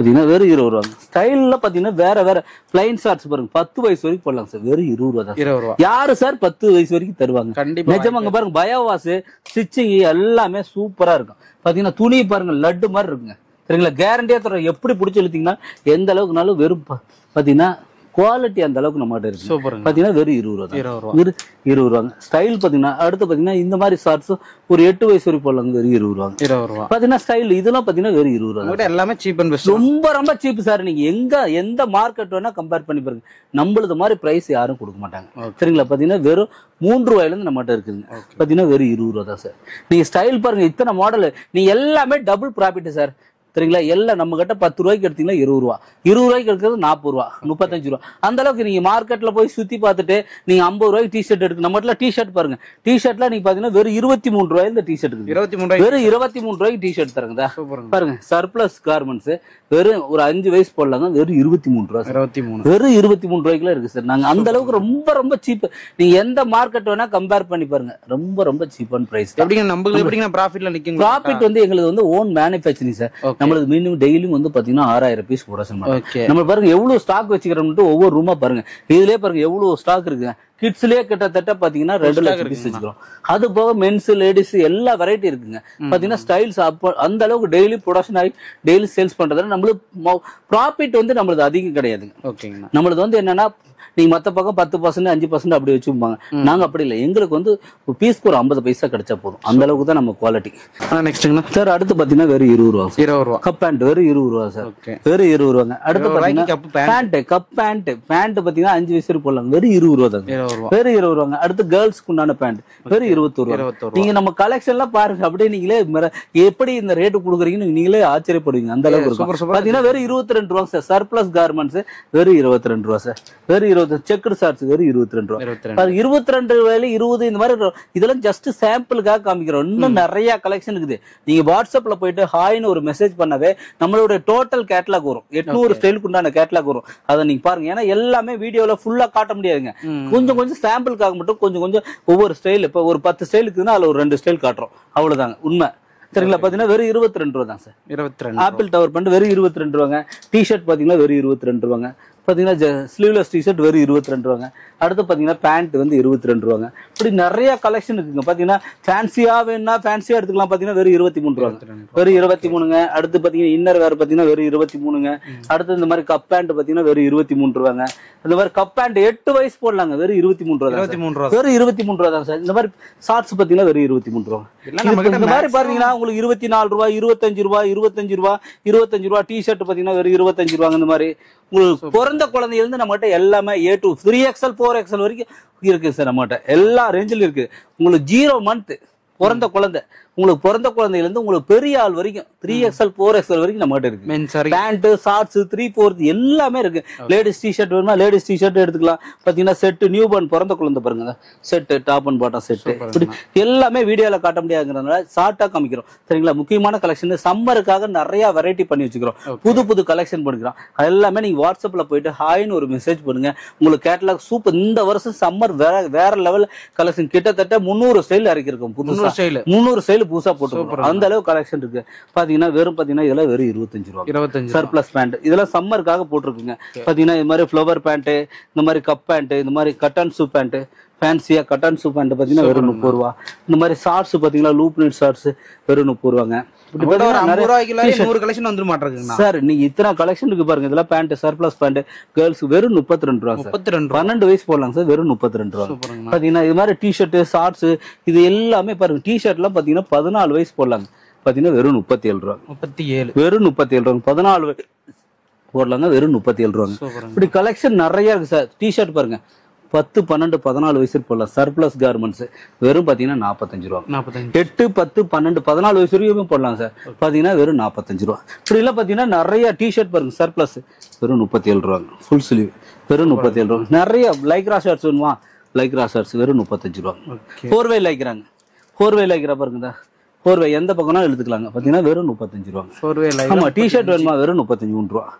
[SPEAKER 2] பாத்தீங்கன்னா வெறும் இருபது ரூபாங்க ஸ்டைல்ல பாத்தீங்கன்னா வேற வேற பிளைன் ஷார்ட்ஸ் பாருங்க பத்து வயசு வரைக்கும் போடலாம் சார் வெறும் இருபது ரூபா தான்
[SPEAKER 1] இருபது ரூபா
[SPEAKER 2] யாரு சார் பத்து வயசு வரைக்கும் தருவாங்க
[SPEAKER 1] கண்டிப்பா
[SPEAKER 2] நிஜமாங்க பாருங்க பயோவாஸ் ஸ்டிச்சிங் எல்லாமே சூப்பரா இருக்கும் பாத்தீங்கன்னா துணி பாருங்க லட்டு மாதிரி இருக்குங்க சரிங்களா கேரண்டியா தரோம் எப்படி பிடிச்சி இழுத்தீங்கன்னா எந்த அளவுக்குனாலும் வெறும் ப- பாத்தீங்கன்னா குவாலிட்டி அந்த அளவுக்கு நம்மகிட்ட இருக்கு
[SPEAKER 1] சூப்பருங்க
[SPEAKER 2] பாத்தீங்கன்னா வெறும் இருபது ரூபா தான்
[SPEAKER 1] இருபது ரூபா
[SPEAKER 2] வெறும் இருபது ரூபாங்க ஸ்டைல் பாத்தீங்கன்னா அடுத்து பாத்தீங்கன்னா இந்த மாதிரி ஷார்ட்ஸும் ஒரு எட்டு வயசு வரைக்கும் போடலாங்க வெறும் இருபது ரூபாங்க
[SPEAKER 1] இருபது ரூபா
[SPEAKER 2] பாத்தீங்கன்னா ஸ்டைல் இதெல்லாம் பாத்தீங்கன்னா வெறும் இருபது ரூபா
[SPEAKER 1] உங்ககிட்ட எல்லாமே சீப் அண்ட் பெஸ்ட்
[SPEAKER 2] ரொம்ப ரொம்ப சீப் சார் நீங்க எங்க எந்த மார்க்கெட் வேணா கம்பேர் பண்ணி பாருங்க நம்மளது மாதிரி பிரைஸ் யாரும் கொடுக்க மாட்டாங்க
[SPEAKER 1] Okay.
[SPEAKER 2] சரிங்களா பாத்தீங்கன்னா வெறும் மூன்று ரூபாயில இருந்து நம்மகிட்ட இருக்குதுங்க
[SPEAKER 1] Okay.
[SPEAKER 2] பாத்தீங்கன்னா வெறும் இருபது ரூபா தான் சார் நீங்க ஸ்டைல் பாருங்க இத்தனை மாடல் நீங்க எல்லாமே டபுள் ப்ராஃபிட் சார் சரிங்களா எல்லாம் நம்ம கிட்ட பத்து ரூபாய்க்கு எடுத்தீங்கன்னா இருபது ரூபா இருபது ரூபாய்க்கு எடுக்கிறது நாற்பது ரூபா முப்பத்தஞ்சு ரூபா அந்த அளவுக்கு நீங்க மார்க்கெட்ல போய் சுத்தி பார்த்துட்டு நீங்க ஐம்பது ரூபாய்க்கு டி ஷர்ட் எடுக்க நம்ம இடத்துல டி ஷர்ட் பாருங்க டி ஷர்ட்ல நீங்க பாத்தீங்கன்னா வெறும் இருபத்தி மூணு ரூபாயில இந்த டி ஷர்ட் இருக்குது
[SPEAKER 1] இருபத்தி மூணு ரூபாய்க்கு
[SPEAKER 2] வெறும் இருபத்தி மூணு ரூபாய்க்கு டி ஷர்ட் தரங்கதா
[SPEAKER 1] சூப்பருங்க
[SPEAKER 2] பாருங்க சர்ப்ளஸ் கார்மெண்ட்ஸ் வெறும் ஒரு அஞ்சு வயசு போடலாங்க வெறும் இருபத்தி மூணு ரூபா சார்.
[SPEAKER 1] இருபத்தி மூணு
[SPEAKER 2] வெறும் இருபத்தி மூணு ரூபாய்க்குலாம் இருக்கு சார் நாங்க அந்த அளவுக்கு ரொம்ப ரொம்ப சீப் நீங்க எந்த மார்க்கெட் வேணா கம்பேர் பண்ணி பாருங்க ரொம்ப ரொம்ப சீப்பான பிரைஸ்
[SPEAKER 1] எப்படிங்க நம்மளுக்கு எப்படிங்க ப்ராஃபிட்ல நிக்குங்க
[SPEAKER 2] ப்ராஃபிட் வந்து எங்களுக்கு வந்து ஓன் மேனுஃபேக்சரிங் சார்
[SPEAKER 1] Okay.
[SPEAKER 2] நம்மளுக்கு மினிமம் டெய்லியும் வந்து பாத்தீங்கன்னா ஆறாயிரம் பீஸ் ப்ரொடக்ஷன் பண்ணுறோம்
[SPEAKER 1] ஓகே
[SPEAKER 2] நம்ம பாருங்க எவ்வளவு ஸ்டாக் வச்சுக்கிறோம்ட்டு ஒவ்வொரு ரூமா பாருங்க இதுலயே பாருங்க எவ்வளவு ஸ்டாக் இருக்குங்க கிட்ஸ்லயே கிட்டத்தட்ட பாத்தீங்கன்னா ரெண்டு
[SPEAKER 1] stock
[SPEAKER 2] லட்சம் பீஸ்
[SPEAKER 1] இருக்குங்களா?
[SPEAKER 2] வச்சுக்கிறோம் அது போக மென்ஸ் லேடிஸ் எல்லா வெரைட்டி இருக்குங்க பாத்தீங்கன்னா ஸ்டைல்ஸ் அப்போ அந்த அளவுக்கு டெய்லி ப்ரொடக்ஷன் ஆகி டெய்லி சேல்ஸ் பண்றதுல நம்மளுக்கு ப்ராஃபிட் வந்து நம்மளுக்கு அதிகம் கிடையாதுங்க
[SPEAKER 1] ஓகேங்கண்ணா
[SPEAKER 2] நம்மளது வந்து என்னன்னா நீங்க மத்த பக்கம் பத்து பர்சன்ட் அஞ்சு பர்சன்ட் அப்படி வச்சுப்பாங்க நாங்க அப்படி இல்லை எங்களுக்கு வந்து பீஸ்க்கு ஒரு ஐம்பது பைசா கிடைச்சா போதும் அந்த அளவுக்கு தான் நம்ம குவாலிட்டி
[SPEAKER 1] ஆனா நெக்ஸ்ட்டுங்கண்ணா
[SPEAKER 2] சார் அடுத்து பாத்தீங்கன்னா வெறும் இருபது ரூபா சார்
[SPEAKER 1] இருபது ரூபா
[SPEAKER 2] கப் பேண்ட் வெறும் இருபது ரூபா சார்
[SPEAKER 1] ஓகே
[SPEAKER 2] வெறும் இருபது ரூபாங்க அடுத்து
[SPEAKER 1] இருபது ரூபாய்க்கு
[SPEAKER 2] பாத்தீங்கன்னா
[SPEAKER 1] cup pant
[SPEAKER 2] pant cup pant pant பாத்தீங்கன்னா அஞ்சு வயசு வரைக்கும் போடலாம் வெறும் இருபது ரூபா தாங்க
[SPEAKER 1] இருபது ரூபா
[SPEAKER 2] வெறும் இருபது ரூபாங்க அடுத்து கேர்ள்ஸ்க்கு உண்டான பேண்ட் வெறும் இருபத்தொரு ரூபா
[SPEAKER 1] இருபத்தொரு ரூபா
[SPEAKER 2] நீங்க நம்ம கலெக்ஷன்லாம் பாருங்க அப்படியே நீங்களே மிர- எப்படி இந்த ரேட்டு கொடுக்குறீங்கன்னு நீங்களே ஆச்சரியப்படுவீங்க அந்த அளவுக்கு
[SPEAKER 1] சூப்பர்
[SPEAKER 2] இருக்கும்
[SPEAKER 1] சூப்பர்
[SPEAKER 2] பாத்தீங்கன்னா வெறும் இருபத்தி ரெண்டு ரூபா சார் சர்ப்ளஸ் கார்மெண்ட்ஸ் வெறும் இருபத்தி ரெண்டு ரூபா சார் வெறும் இருபது செக்குடு ஷார்ட்ஸ் வெறும் இருபத்தி ரெண்டு ரூபா
[SPEAKER 1] இருபத்தி ரெண்டு
[SPEAKER 2] பாருங்க இருபத்தி ரெண்டு வேலை இருபது இந்த மாதிரி இருக்கும். இதெல்லாம் ஜஸ்ட் சாம்பிளுக்காக காமிக்கிறோம் இன்னும் நிறைய கலெக்ஷன் இருக்குது நீங்க வாட்ஸ்அப்ல போயிட்டு ஹாய்னு ஒரு மெசேஜ் பண்ணவே நம்மளோட டோட்டல் கேட்லாக் வரும் எட்நூறு ஸ்டைலுக்கு உண்டான கேட்லாக் வரும் அதை நீங்க பாருங்க ஏன்னா எல்லாமே வீடியோல ஃபுல்லா காட்ட முடியாதுங்க
[SPEAKER 1] ம்.
[SPEAKER 2] கொஞ்சம் கொஞ்சம் சாம்பிளுக்காக மட்டும் கொஞ்சம் கொஞ்சம் ஒவ்வொரு ஸ்டைல் இப்போ ஒரு பத்து ஸ்டைல் இருக்குதுன்னா அதுல ஒரு ரெண்டு ஸ்டைல் காட்டுறோம் அவ்வளவுதாங்க உண்மை சரிங்களா பாத்தீங்கன்னா வெறும் இருபத்தி ரெண்டு ரூபா தான் சார்
[SPEAKER 1] இருபத்தி ரெண்டு
[SPEAKER 2] ஆப்பிள் டவர் பண்ணிட்டு வெறும் இருபத்தி ரெண்டு ரூபாங்க டிஷர்ட் பாத்தீங்கன்னா வெறும் இருபத்தி ரெண்டு ரூபாங்க பாத்தீங்கன்னா ஸ்லீவ்லெஸ் டிஷர்ட் வெறும் இருபத்தி ரெண்டு ரூபாங்க அடுத்து பாத்தீங்கன்னா பேண்ட் வந்து இருபத்தி ரெண்டு ரூபாங்க இப்படி நிறைய கலெக்ஷன் இருக்குங்க பாத்தீங்கன்னா ஃபேன்சியா வேணும்னா ஃபேன்சியா எடுத்துக்கலாம் பாத்தீங்கன்னா வெறும் இருபத்தி மூணு ரூபாங்க
[SPEAKER 1] இருபத்தி ரெண்டு
[SPEAKER 2] வெறும் இருபத்தி மூணுங்க அடுத்து பாத்தீங்கன்னா இன்னர் வேற பாத்தீங்கன்னா வெறும் இருபத்தி மூணுங்க அடுத்து இந்த மாதிரி கப் பேண்ட் பாத்தீங்கன்னா வெறும் இருபத்தி மூணு ரூபாங்க இந்த மாதிரி கப் பேண்ட் எட்டு வயசு போடலாங்க வெறும் இருபத்தி மூணு ரூபா தான்
[SPEAKER 1] இருபத்தி மூணு ரூபா
[SPEAKER 2] சார். வெறும் இருபத்தி மூணு ரூபா தான் சார் இந்த மாதிரி ஷார்ட்ஸ் பாத்தீங்கன்னா வெறும் இருபத்தி மூணு ரூபா
[SPEAKER 1] எல்லாம் நம்ம கிட்ட
[SPEAKER 2] இந்த மாதிரி
[SPEAKER 1] maximum-
[SPEAKER 2] பாத்தீங்கன்னா உங்களுக்கு இருபத்தி நாலு ரூபாய் இருபத்தஞ்சு ரூபாய் இருபத்தஞ்சு ரூபாய் இருபத்தஞ்சு ரூபாய் டி ஷர்ட் பாத்தீங்கன்னா வெறும் இருபத்தஞ்சு ரூபாங்க இந்த மாதிரி உங்களுக்கு பிறந்த குழந்தையில இருந்து நம்மகிட்ட எல்லாமே ஏ two three XL four XL வரைக்கும் இருக்கு சார் நம்மகிட்ட எல்லா ரேஞ்சிலும் இருக்கு உங்களுக்கு ஜீரோ மந்த் பிறந்த குழந்தை உங்களுக்கு பிறந்த குழந்தையில இருந்து உங்களுக்கு பெரிய ஆள் வரைக்கும் த்ரீ எக்ஸ்எல் ஃபோர் எக்ஸ்எல் வரைக்கும் நம்மகிட்ட இருக்கு
[SPEAKER 1] மென்ஸ் வரைக்கும்
[SPEAKER 2] பேண்ட் ஷார்ட்ஸ் த்ரீ ஃபோர்த் எல்லாமே இருக்கு லேடிஸ் டிஷர்ட் வேணுமா லேடிஸ் டிஷர்ட் எடுத்துக்கலாம் பாத்தீங்கன்னா செட் நியூ பார்ன் பிறந்த குழந்தை பாருங்க set top and bottom set
[SPEAKER 1] Super
[SPEAKER 2] இப்படி எல்லாமே வீடியோல காட்ட முடியாதுங்கிறதுனால ஷார்ட்டா காமிக்கிறோம் சரிங்களா முக்கியமான கலெக்ஷன் சம்மருக்காக நிறைய வெரைட்டி பண்ணி வச்சுக்கிறோம்
[SPEAKER 1] Okay.
[SPEAKER 2] புது புது கலெக்ஷன் பண்ணிக்கிறோம் அது எல்லாமே நீங்க வாட்ஸ்அப்ல போயிட்டு ஹாய்னு ஒரு மெசேஜ் பண்ணுங்க உங்களுக்கு கேட்டலாக் சூப்பர் இந்த வருஷம் சம்மர் வேற வேற லெவல் கலெக்ஷன் கிட்டத்தட்ட முந்நூறு ஸ்டைல் இறக்கிருக்கோம் புதுசா
[SPEAKER 1] முந்நூறு ஸ்டைல்
[SPEAKER 2] முந்நூறு ஸ்டைல் புதுசா போட்டு
[SPEAKER 1] Super.
[SPEAKER 2] அந்த அளவுக்கு கலெக்ஷன் இருக்கு பாத்தீங்கன்னா வெறும் பாத்தீங்கன்னா இதெல்லாம் வெறும் இருபத்தஞ்சு ரூபா
[SPEAKER 1] இருபத்தஞ்சு
[SPEAKER 2] சர்ப்ளஸ் பேண்ட் இதெல்லாம் சம்மருக்காக போட்டிருக்குங்க பாத்தீங்கன்னா இது மாதிரி ஃப்ளவர் பேண்ட் இந்த மாதிரி கப் பேண்ட் இந்த மாதிரி கட்டன் சூ பேண்ட் ஃபேன்சியா கட்டன் சூ பேண்ட் பாத்தீங்கன்னா வெறும் முப்பது ரூபா இந்த மாதிரி ஷார்ட்ஸ் பாத்தீங்கன்னா லூப் நெட் ஷார்ட்ஸ் வெறும் முப்பது ரூபாங்க இப்படி
[SPEAKER 1] ஒரு
[SPEAKER 2] பாத்தீங்கன்னா
[SPEAKER 1] ஐம்பது
[SPEAKER 2] நிறைய
[SPEAKER 1] ரூபாய்க்குள்ள
[SPEAKER 2] t-shirt.
[SPEAKER 1] நூறு கலெக்ஷன் வந்துட மாட்டிருக்குங்கண்ணா
[SPEAKER 2] சார் நீங்க இத்தனை கலெக்ஷன் இருக்கு பாருங்க இதெல்லாம் பேண்ட் சர்ப்ளஸ் பேண்ட் கேர்ள்ஸ் வெறும் முப்பத்தி ரெண்டு ரூபா சார்
[SPEAKER 1] முப்பத்தி ரெண்டு ரூபா
[SPEAKER 2] பன்னெண்டு வயசு போடலாங்க சார் வெறும் முப்பத்தி ரெண்டு ரூபா
[SPEAKER 1] சூப்பருங்கண்ணா
[SPEAKER 2] பாத்தீங்கன்னா இது மாதிரி டிஷர்ட் ஷார்ட்ஸ் இது எல்லாமே பாருங்க டிஷர்ட்லாம் பாத்தீங்கன்னா பதினாலு வயசு போடலாங்க பாத்தீங்கன்னா வெறும் முப்பத்தி ஏழு ரூபா
[SPEAKER 1] முப்பத்தி ஏழு
[SPEAKER 2] வெறும் முப்பத்தி ஏழு ரூபாங்க பதினாலு வயசு போடலாங்க வெறும் முப்பத்தி ஏழு ரூபாங்க
[SPEAKER 1] சூப்பருங்க
[SPEAKER 2] இப்படி கலெக்ஷன் நிறைய இருக்கு சார் டிஷர்ட் பாருங்க பத்து பன்னெண்டு பதினாலு வயசு போடலாம் சர்ப்ளஸ் கார்மெண்ட்ஸ் வெறும் பாத்தீங்கன்னா நாற்பத்தஞ்சு ரூபா
[SPEAKER 1] நாற்பத்தஞ்சு
[SPEAKER 2] எட்டு பத்து பன்னெண்டு பதினாலு வயசு வரைக்கும் போடலாம் சார் பாத்தீங்கன்னா வெறும் நாற்பத்தஞ்சு ரூபா இப்படி எல்லாம் பாத்தீங்கன்னா நிறைய டிஷர்ட் பாருங்க சர்ப்ளஸ் வெறும் முப்பத்தி ஏழு ரூபாங்க ஃபுல் ஸ்லீவ் வெறும் முப்பத்தி ஏழு ரூபா நிறைய லைக்ரா ஷர்ட்ஸ் வேணுமா லைக்ரா ஷர்ட்ஸ் வெறும் முப்பத்தஞ்சு ரூபா
[SPEAKER 1] ஓகே
[SPEAKER 2] ஃபோர் வே லைக்கிறாங்க ஃபோர் வே லைக்ரா பாருங்க ஃபோர் வே எந்த பக்கம்னா எடுத்துக்கலாங்க பாத்தீங்கன்னா வெறும் முப்பத்தஞ்சு ரூபாங்க
[SPEAKER 1] ஃபோர் வே லைவ்
[SPEAKER 2] ஆமா டிஷர்ட் வேணுமா வெறும் முப்பத்தஞ்சு மூணு ரூபா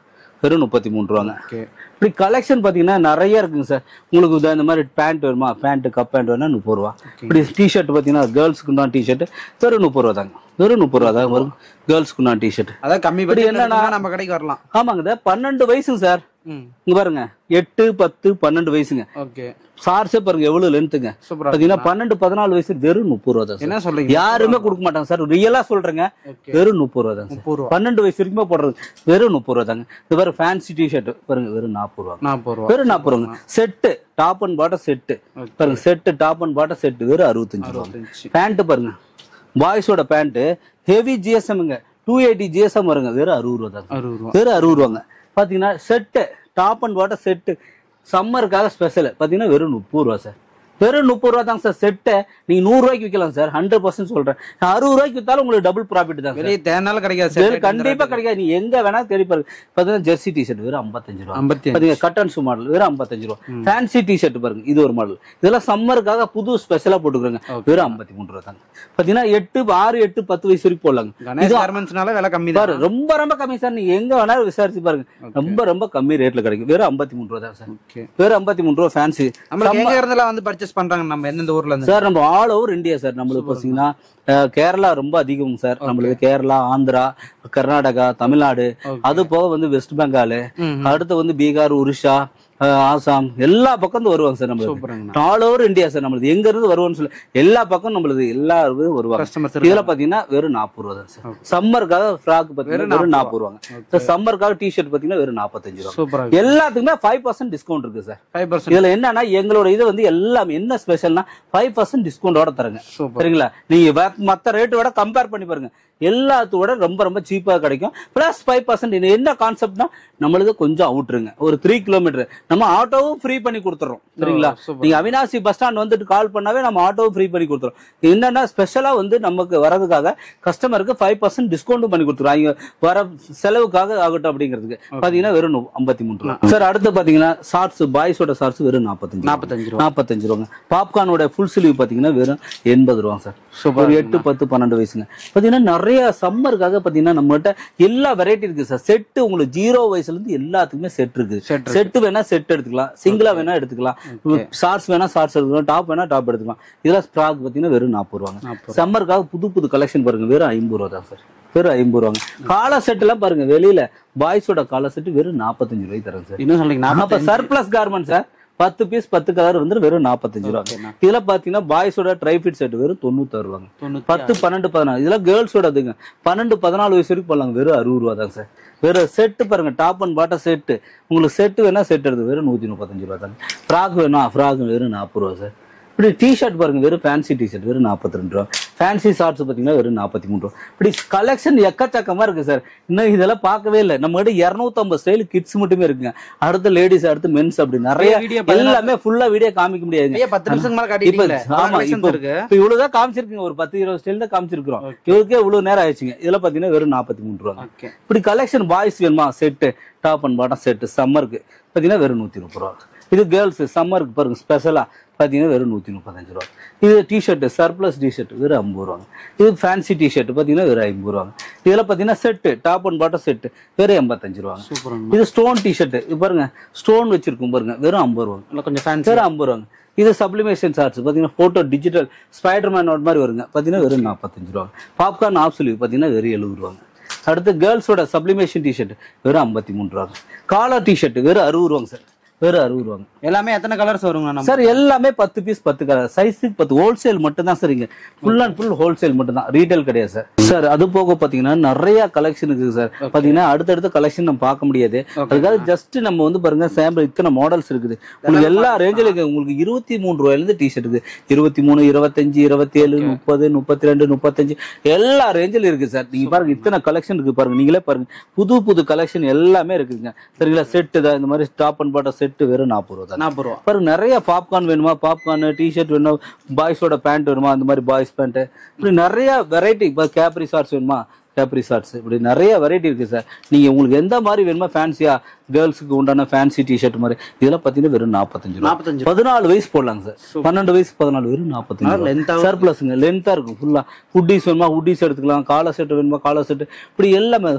[SPEAKER 2] வெறும் முப்பத்தி மூணு ரூபாங்க
[SPEAKER 1] ஓகே
[SPEAKER 2] இப்படி கலெக்ஷன் பாத்தீங்கன்னா நிறைய இருக்குங்க சார் உங்களுக்கு இதோ இந்த மாதிரி பேண்ட் வேணுமா பேண்ட் கப் பேண்ட் வேணா முப்பது ரூபா இப்படி டிஷர்ட் பாத்தீங்கன்னா கேர்ள்ஸ்க்கு தான் டிஷர்ட் வெறும் முப்பது ரூபா தாங்க வெறும் முப்பது ரூபா தான் வரும் கேர்ள்ஸ்க்கு தான் டிஷர்ட்
[SPEAKER 1] அதான் கம்மி
[SPEAKER 2] இப்படி
[SPEAKER 1] பட்ஜெட்
[SPEAKER 2] என்னன்னா-
[SPEAKER 1] என்னன்னா நம்ம கடைக்கு வரலாம்
[SPEAKER 2] ஆமாங்க இதை பன்னெண்டு வயசுங்க சார்
[SPEAKER 1] ம்
[SPEAKER 2] இங்க பாருங்க எட்டு பத்து பன்னெண்டு வயசுங்க
[SPEAKER 1] ஓகே
[SPEAKER 2] சார்ஸே பாருங்க எவ்வளவு லென்த்துங்க
[SPEAKER 1] சூப்பரா
[SPEAKER 2] பாத்தீங்கன்னா பன்னெண்டு பதினாலு வயசு வெறும் முப்பது ரூபா தான் சார்
[SPEAKER 1] என்ன சொல்றீங்க
[SPEAKER 2] யாருமே கொடுக்க மாட்டாங்க சார் ரியலா சொல்றேங்க
[SPEAKER 1] ஓகே
[SPEAKER 2] வெறும் முப்பது ரூபா தாங்க சார்
[SPEAKER 1] முப்பது ரூபா
[SPEAKER 2] பன்னெண்டு வயசு வரைக்குமே போடுறது வெறும் முப்பது ரூபா தாங்க இது வேற ஃபேன்சி டிஷர்ட் பாருங்க வெறும் நாற்பது ரூபா
[SPEAKER 1] நாற்பது ரூபா
[SPEAKER 2] வெறும் நாற்பது ரூபாங்க set top and bottom set
[SPEAKER 1] Okay.
[SPEAKER 2] பாருங்க set top and bottom set வெறும் அறுபத்தஞ்சு ரூபா
[SPEAKER 1] அறுபத்தஞ்சு.
[SPEAKER 2] பேண்ட் பாருங்க பாய்ஸோட பேண்ட் ஹெவி ஜிஎஸ்எம்ங்க டூ எயிட்டி ஜிஎஸ்எம் வருங்க வெறும் அறுபது ரூபா தாங்க
[SPEAKER 1] அறுபது ரூபா
[SPEAKER 2] வெறும் அறுபது ரூபாங்க பாத்தீங்கன்னா set top and bottom set சம்மருக்காக ஸ்பெஷல் பாத்தீங்கன்னா வெறும் முப்பது ரூபா சார் வெறும் முப்பது ரூபா தாங்க சார் செட்டை நீங்க நூறு ரூபாய்க்கு விற்கலாம் சார் ஹண்ட்ரட் பர்சன்ட் சொல்றேன் அறுபது ரூபாய்க்கு வித்தாலும் உங்களுக்கு டபுள் ப்ராஃபிட் தான் சார்
[SPEAKER 1] வெளியே தேனால கிடைக்காது
[SPEAKER 2] வெறும் கண்டிப்பா கிடைக்காது நீ எங்க வேணா தேடி பாருங்க பாத்தீங்கன்னா ஜெர்சி டிஷர்ட் வெறும் ஐம்பத்தஞ்சு ரூபா
[SPEAKER 1] ஐம்பத்தி அஞ்சு.
[SPEAKER 2] பாத்தீங்க கட் அண்ட் ஷூ மாடல் வெறும் ஐம்பத்தஞ்சு ரூபா ஃபேன்சி டிஷர்ட் பாருங்க இது ஒரு மாடல் இதெல்லாம் சம்மருக்காக புது ஸ்பெஷலா போட்டுக்கிறோங்க வெறும் ஐம்பத்தி மூணு ரூபா தாங்க பாத்தீங்கன்னா எட்டு ஆறு எட்டு பத்து வயசு வரைக்கும் போடலாங்க
[SPEAKER 1] கணேஷ் கார்மெண்ட்ஸ்னால விலை கம்மி
[SPEAKER 2] பாரு
[SPEAKER 1] தான்
[SPEAKER 2] ரொம்ப ரொம்ப கம்மி சார் நீங்க எங்க வேணாலும் விசாரிச்சு பாருங்க ரொம்ப ரொம்ப கம்மி ரேட்ல கிடைக்கும் வெறும் ஐம்பத்தி மூணு ரூபா தான் சார்
[SPEAKER 1] ஓகே
[SPEAKER 2] வெறும் ஐம்பத்தி மூணு ரூபா ஃபேன்சி
[SPEAKER 1] நம்மளுக்கு எங்க இருந்தெல்லாம் வந்து பர்ச்சேஸ் பண்றாங்க நம்ம எந்தெந்த ஊர்ல இருந்து
[SPEAKER 2] சார் நம்ம ஆல் ஓவர் இந்தியா சார் நம்மளுக்கு பார்த்தீங்கன்னா அஹ், கேரளா ரொம்ப அதிகம் சார் நம்மளுக்கு கேரளா ஆந்திரா கர்நாடகா தமிழ்நாடு அது போக வந்து வெஸ்ட் பெங்கால்
[SPEAKER 1] ம்,
[SPEAKER 2] அடுத்து வந்து பீகார் ஒரிஷா அஹ், ஆசாம் எல்லா பக்கம் இருந்து வருவாங்க சார் நம்மளுக்கு
[SPEAKER 1] சூப்பருங்கண்ணா
[SPEAKER 2] ஆல் ஓவர் இந்தியா சார் நம்மளுக்கு எங்க இருந்து வருவோம்னு சொல்லி எல்லா பக்கம் நம்மளுக்கு எல்லா இதுவும் வருவாங்க
[SPEAKER 1] கஸ்டமர்ஸ்
[SPEAKER 2] இதுல பாத்தீங்கன்னா வெறும் நாற்பது ரூபா தான் சார் சம்மருக்காக ஃப்ராக் பாத்தீங்கன்னா வெறும் நாற்பது ரூபாங்க சார் சம்மருக்காக டிஷர்ட் பாத்தீங்கன்னா வெறும் நாற்பத்தஞ்சு ரூபா
[SPEAKER 1] சூப்பரா
[SPEAKER 2] எல்லாத்துக்குமே ஃபைவ் பர்சன்ட் டிஸ்கவுண்ட் இருக்கு சார்
[SPEAKER 1] ஃபைவ் பர்சன்ட்
[SPEAKER 2] இதுல என்னன்னா எங்களோட இது வந்து எல்லாம் என்ன ஸ்பெஷல்னா ஃபைவ் பர்சன்ட் டிஸ்கவுண்டோட தரங்க
[SPEAKER 1] சூப்பர்
[SPEAKER 2] சரிங்களா நீங்க வே- மத்த ரேட்டு விட கம்பேர் பண்ணி பாருங்க எல்லாத்தோட ரொம்ப ரொம்ப சீப்பா கிடைக்கும் பிளஸ் ஃபைவ் பர்சன்ட் என்ன கான்செப்ட்னா நம்மளுக்கு கொஞ்சம் அவுட்ருங்க ஒரு த்ரீ கிலோமீட்டர் நம்ம ஆட்டோவும் ஃப்ரீ பண்ணி கொடுத்துறோம் சரிங்களா
[SPEAKER 1] சூப்பர்
[SPEAKER 2] நீங்க அவினாசி பஸ் ஸ்டாண்ட் வந்துட்டு கால் பண்ணாவே நம்ம ஆட்டோவும் ஃப்ரீ பண்ணி கொடுத்துறோம் என்னன்னா ஸ்பெஷலா வந்து நமக்கு வரதுக்காக கஸ்டமருக்கு ஃபைவ் பர்சன்ட் டிஸ்கவுண்ட் பண்ணி கொடுத்துருவோம் அவங்க வர செலவுக்காக ஆகட்டும் அப்படிங்கிறதுக்கு பாத்தீங்கன்னா வெறும் ஐம்பத்தி மூணு ரூபா சார் அடுத்து பாத்தீங்கன்னா ஷார்ட்ஸ் பாய்ஸோட ஷார்ட்ஸ் வெறும் நாற்பத்தஞ்சு
[SPEAKER 1] நாற்பத்தஞ்சு ரூபா
[SPEAKER 2] நாற்பத்தஞ்சு ரூபாங்க பாப்கார்னோட ஃபுல் ஸ்லீவ் பாத்தீங்கன்னா வெறும் எண்பது ரூபாங்க சார்
[SPEAKER 1] சூப்பர்
[SPEAKER 2] ஒரு எட்டு பத்து பன்னெண்டு வயசுங்க பாத்தீங்கன்னா நிறைய சம்மருக்காக பாத்தீங்கன்னா நம்மகிட்ட எல்லா வெரைட்டி இருக்கு சார் செட்டு உங்களுக்கு ஜீரோ வயசுல இருந்து எல்லாத்துக்குமே செட் இருக்கு
[SPEAKER 1] Set இருக்கு.
[SPEAKER 2] செட் வேணா செட் எடுத்துக்கலாம் சிங்கிளா வேணா எடுத்துக்கலாம் ஷார்ட்ஸ் வேணா ஷார்ட்ஸ் எடுத்துக்கலாம் டாப் வேணா டாப் எடுத்துக்கலாம் இதெல்லாம் ஸ்டாக் பாத்தீங்கன்னா வெறும் நாற்பது ரூபாங்க
[SPEAKER 1] நாற்பது
[SPEAKER 2] சம்மருக்காக புது புது கலெக்ஷன் பாருங்க வெறும் ஐம்பது ரூபா தான் சார் வெறும் ஐம்பது ரூபாங்க காலா செட் எல்லாம் பாருங்க வெளியில பாய்ஸோட காலா செட் வெறும் நாற்பத்தஞ்சு ரூபாய்க்கு தரேன் சார்
[SPEAKER 1] இன்னும் சொல்றீங்க
[SPEAKER 2] அப்ப
[SPEAKER 1] நாற்பத்தஞ்சு
[SPEAKER 2] சர்ப்ளஸ் கார்மெண்ட் சார் பத்து பீஸ் பத்து கலர் வந்து வெறும் நாற்பத்தஞ்சு ரூபா
[SPEAKER 1] ஓகேண்ணா.
[SPEAKER 2] இதுல பாத்தீங்கன்னா பாய்ஸோட ட்ரை ஃபிட் செட் வெறும் தொண்ணூத்தாறு ரூபாங்க
[SPEAKER 1] தொண்ணூத்தி
[SPEAKER 2] பத்து பன்னெண்டு பதினாலு இதெல்லாம் கேர்ள்ஸோட இதுங்க பன்னெண்டு பதினாலு வயசு வரைக்கும் போடலாங்க வெறும் அறுபது ரூபா தான் சார் வெறும் செட்டு பாருங்க டாப் அண்ட் பாட்டம் செட்டு உங்களுக்கு செட்டு வேணா செட் எடுத்து வெறும் நூத்தி முப்பத்தஞ்சு ரூபா தாங்க ஃப்ராக் வேணும் ஃப்ராக் வெறும் நாற்பது ரூபா சார் இப்படி டிஷர்ட் பாருங்க வெறும் ஃபேன்சி டிஷர்ட் வெறும் நாற்பத்தி ரெண்டு ரூபா ஃபேன்சி ஷார்ட்ஸ் பார்த்தீங்கன்னா வெறும் நாற்பத்தி மூணு ரூபா இப்படி கலெக்ஷன் எக்கச்சக்கமா இருக்கு சார் இன்னும் இதெல்லாம் பார்க்கவே இல்லை நம்ம கிட்ட இரநூத்தம்பது ஸ்டைல் கிட்ஸ் மட்டுமே இருக்குங்க அடுத்து லேடிஸ் அடுத்து மென்ஸ் அப்படி நிறைய
[SPEAKER 1] வீடியோ
[SPEAKER 2] எல்லாமே ஃபுல்லா வீடியோ காமிக்க முடியாதுங்க
[SPEAKER 1] ஐயா பத்து நிமிஷம் மேல
[SPEAKER 2] இப்ப
[SPEAKER 1] காட்டிட்டீங்களே
[SPEAKER 2] ஆமா
[SPEAKER 1] license
[SPEAKER 2] இப்போ
[SPEAKER 1] இருக்கு
[SPEAKER 2] இப்ப இவ்வளவுதான் காமிச்சிருக்கீங்க ஒரு பத்து இருபது ஸ்டைல் தான் காமிச்சிருக்கிறோம் இவருக்கே இவ்வளவு நேரம் ஆயிடுச்சுங்க இதெல்லாம் பாத்தீங்கன்னா வெறும் நாற்பத்தி மூணு ரூபா
[SPEAKER 1] ஓகே
[SPEAKER 2] இப்படி கலெக்ஷன் பாய்ஸ் வேணுமா set top and bottom set சம்மருக்கு பாத்தீங்கன்னா வெறும் நூத்தி முப்பது ரூபா இது கேர்ள்ஸ் சம்மருக்கு பாருங்க ஸ்பெஷலா பாத்தீங்கன்னா வெறும் நூத்தி முப்பத்தஞ்சு ரூபா இது டிஷர்ட் சர்ப்ளஸ் டிஷர்ட் வெறும் ஐம்பது ரூபாங்க இது ஃபேன்சி டிஷர்ட் பாத்தீங்கன்னா வெறும் ஐம்பது ரூபாங்க இதெல்லாம் பாத்தீங்கன்னா set top and bottom set வெறும் எண்பத்தஞ்சு ரூபாங்க
[SPEAKER 1] சூப்பருங்க
[SPEAKER 2] இது ஸ்டோன் டிஷர்ட் இது பாருங்க ஸ்டோன் வச்சிருக்கும் பாருங்க வெறும் ஐம்பது ரூபாங்க
[SPEAKER 1] இல்லை கொஞ்சம் ஃபேன்சி
[SPEAKER 2] வெறும் ஐம்பது ரூபாங்க இது சப்ளிமேஷன் சார்ஜ் பார்த்தீங்கன்னா ஃபோட்டோ டிஜிட்டல் ஸ்பைடர்மேன் மாதிரி வருங்க பார்த்தீங்கன்னா வெறும் நாற்பத்தஞ்சு ரூபாங்க பாப்கார்ன் ஆஃப் ஸ்லீவ் பார்த்தீங்கன்னா வெறும் எழுபது ரூபாங்க அடுத்து கேர்ள்ஸோட சப்ளிமேஷன் டிஷர்ட் வெறும் ஐம்பத்தி மூணு ரூபாங்க காலர் டிஷர்ட் வெறும் அறுபது ரூபாங்க சார் வெறும் அறுபது ரூபாங்க
[SPEAKER 1] எல்லாமே எத்தனை கலர்ஸ் வருங்க நம்ம
[SPEAKER 2] சார் எல்லாமே பத்து பீஸ் பத்து கலர் சைஸுக்கு பத்து ஹோல்சேல் மட்டும் தான் சார் இங்க ஃபுல் அண்ட் ஃபுல் ஹோல்சேல் மட்டும் தான் ரீட்டைல் கிடையாது சார் சார் அது போக பாத்தீங்கன்னா நிறைய கலெக்ஷன் இருக்குது சார் பாத்தீங்கன்னா அடுத்தடுத்த கலெக்ஷன் நம்ம பார்க்க முடியாது அதுக்காக ஜஸ்ட் நம்ம வந்து பாருங்க சாம்பிள் இத்தனை மாடல்ஸ் இருக்குது உங்களுக்கு எல்லா ரேஞ்சிலும் இருக்கு உங்களுக்கு இருபத்தி மூணு ரூபாயில இருந்து டிஷர்ட் இருக்கு இருபத்தி மூணு இருபத்தஞ்சு இருபத்தி ஏழு முப்பது முப்பத்தி ரெண்டு முப்பத்தஞ்சு எல்லா ரேஞ்சிலும் இருக்கு சார் நீங்க பாருங்க இத்தனை கலெக்ஷன் இருக்கு பாருங்க நீங்களே பாருங்க புது புது கலெக்ஷன் எல்லாமே இருக்குங்க சரிங்களா செட்டு தான் இந்த மாதிரி டாப் அண்ட் பாட்டம் செட்டு வெறும் நாற்பது ரூபா தான்
[SPEAKER 1] நாற்பது ரூபா
[SPEAKER 2] பாருங்க நிறைய பாப்கார்ன் வேணுமா பாப்கார்ன் டிஷர்ட் வேணுமா பாய்ஸோட பேண்ட் வேணுமா அந்த மாதிரி பாய்ஸ் பேண்ட் இப்படி நிறைய வெரைட்டி இப்போ கேப்ரி ஷார்ட்ஸ் வேணுமா கேப்ரி ஷார்ட்ஸ் இப்படி நிறைய வெரைட்டி இருக்கு சார் நீங்க உங்களுக்கு எந்த மாதிரி வேணுமா ஃபேன்சியா கேர்ள்ஸுக்கு உண்டான ஃபேன்சி டிஷர்ட் மாதிரி இதெல்லாம் பார்த்தீங்கன்னா வெறும் நாற்பத்தஞ்சு ரூபா
[SPEAKER 1] நாற்பத்தஞ்சு
[SPEAKER 2] பதினாலு வயசு போடலாங்க சார் பன்னெண்டு வயசு பதினாலு வெறும் நாற்பத்தஞ்சு
[SPEAKER 1] length ஆ
[SPEAKER 2] சர்ப்ளஸ்ங்க லென்த்தா இருக்கும் ஃபுல்லா ஹுட்டிஸ் வேணுமா ஹுட்டிஸ் எடுத்துக்கலாம் காலர் செட் வேணுமா காலர் செட் இப்படி எல்லாமே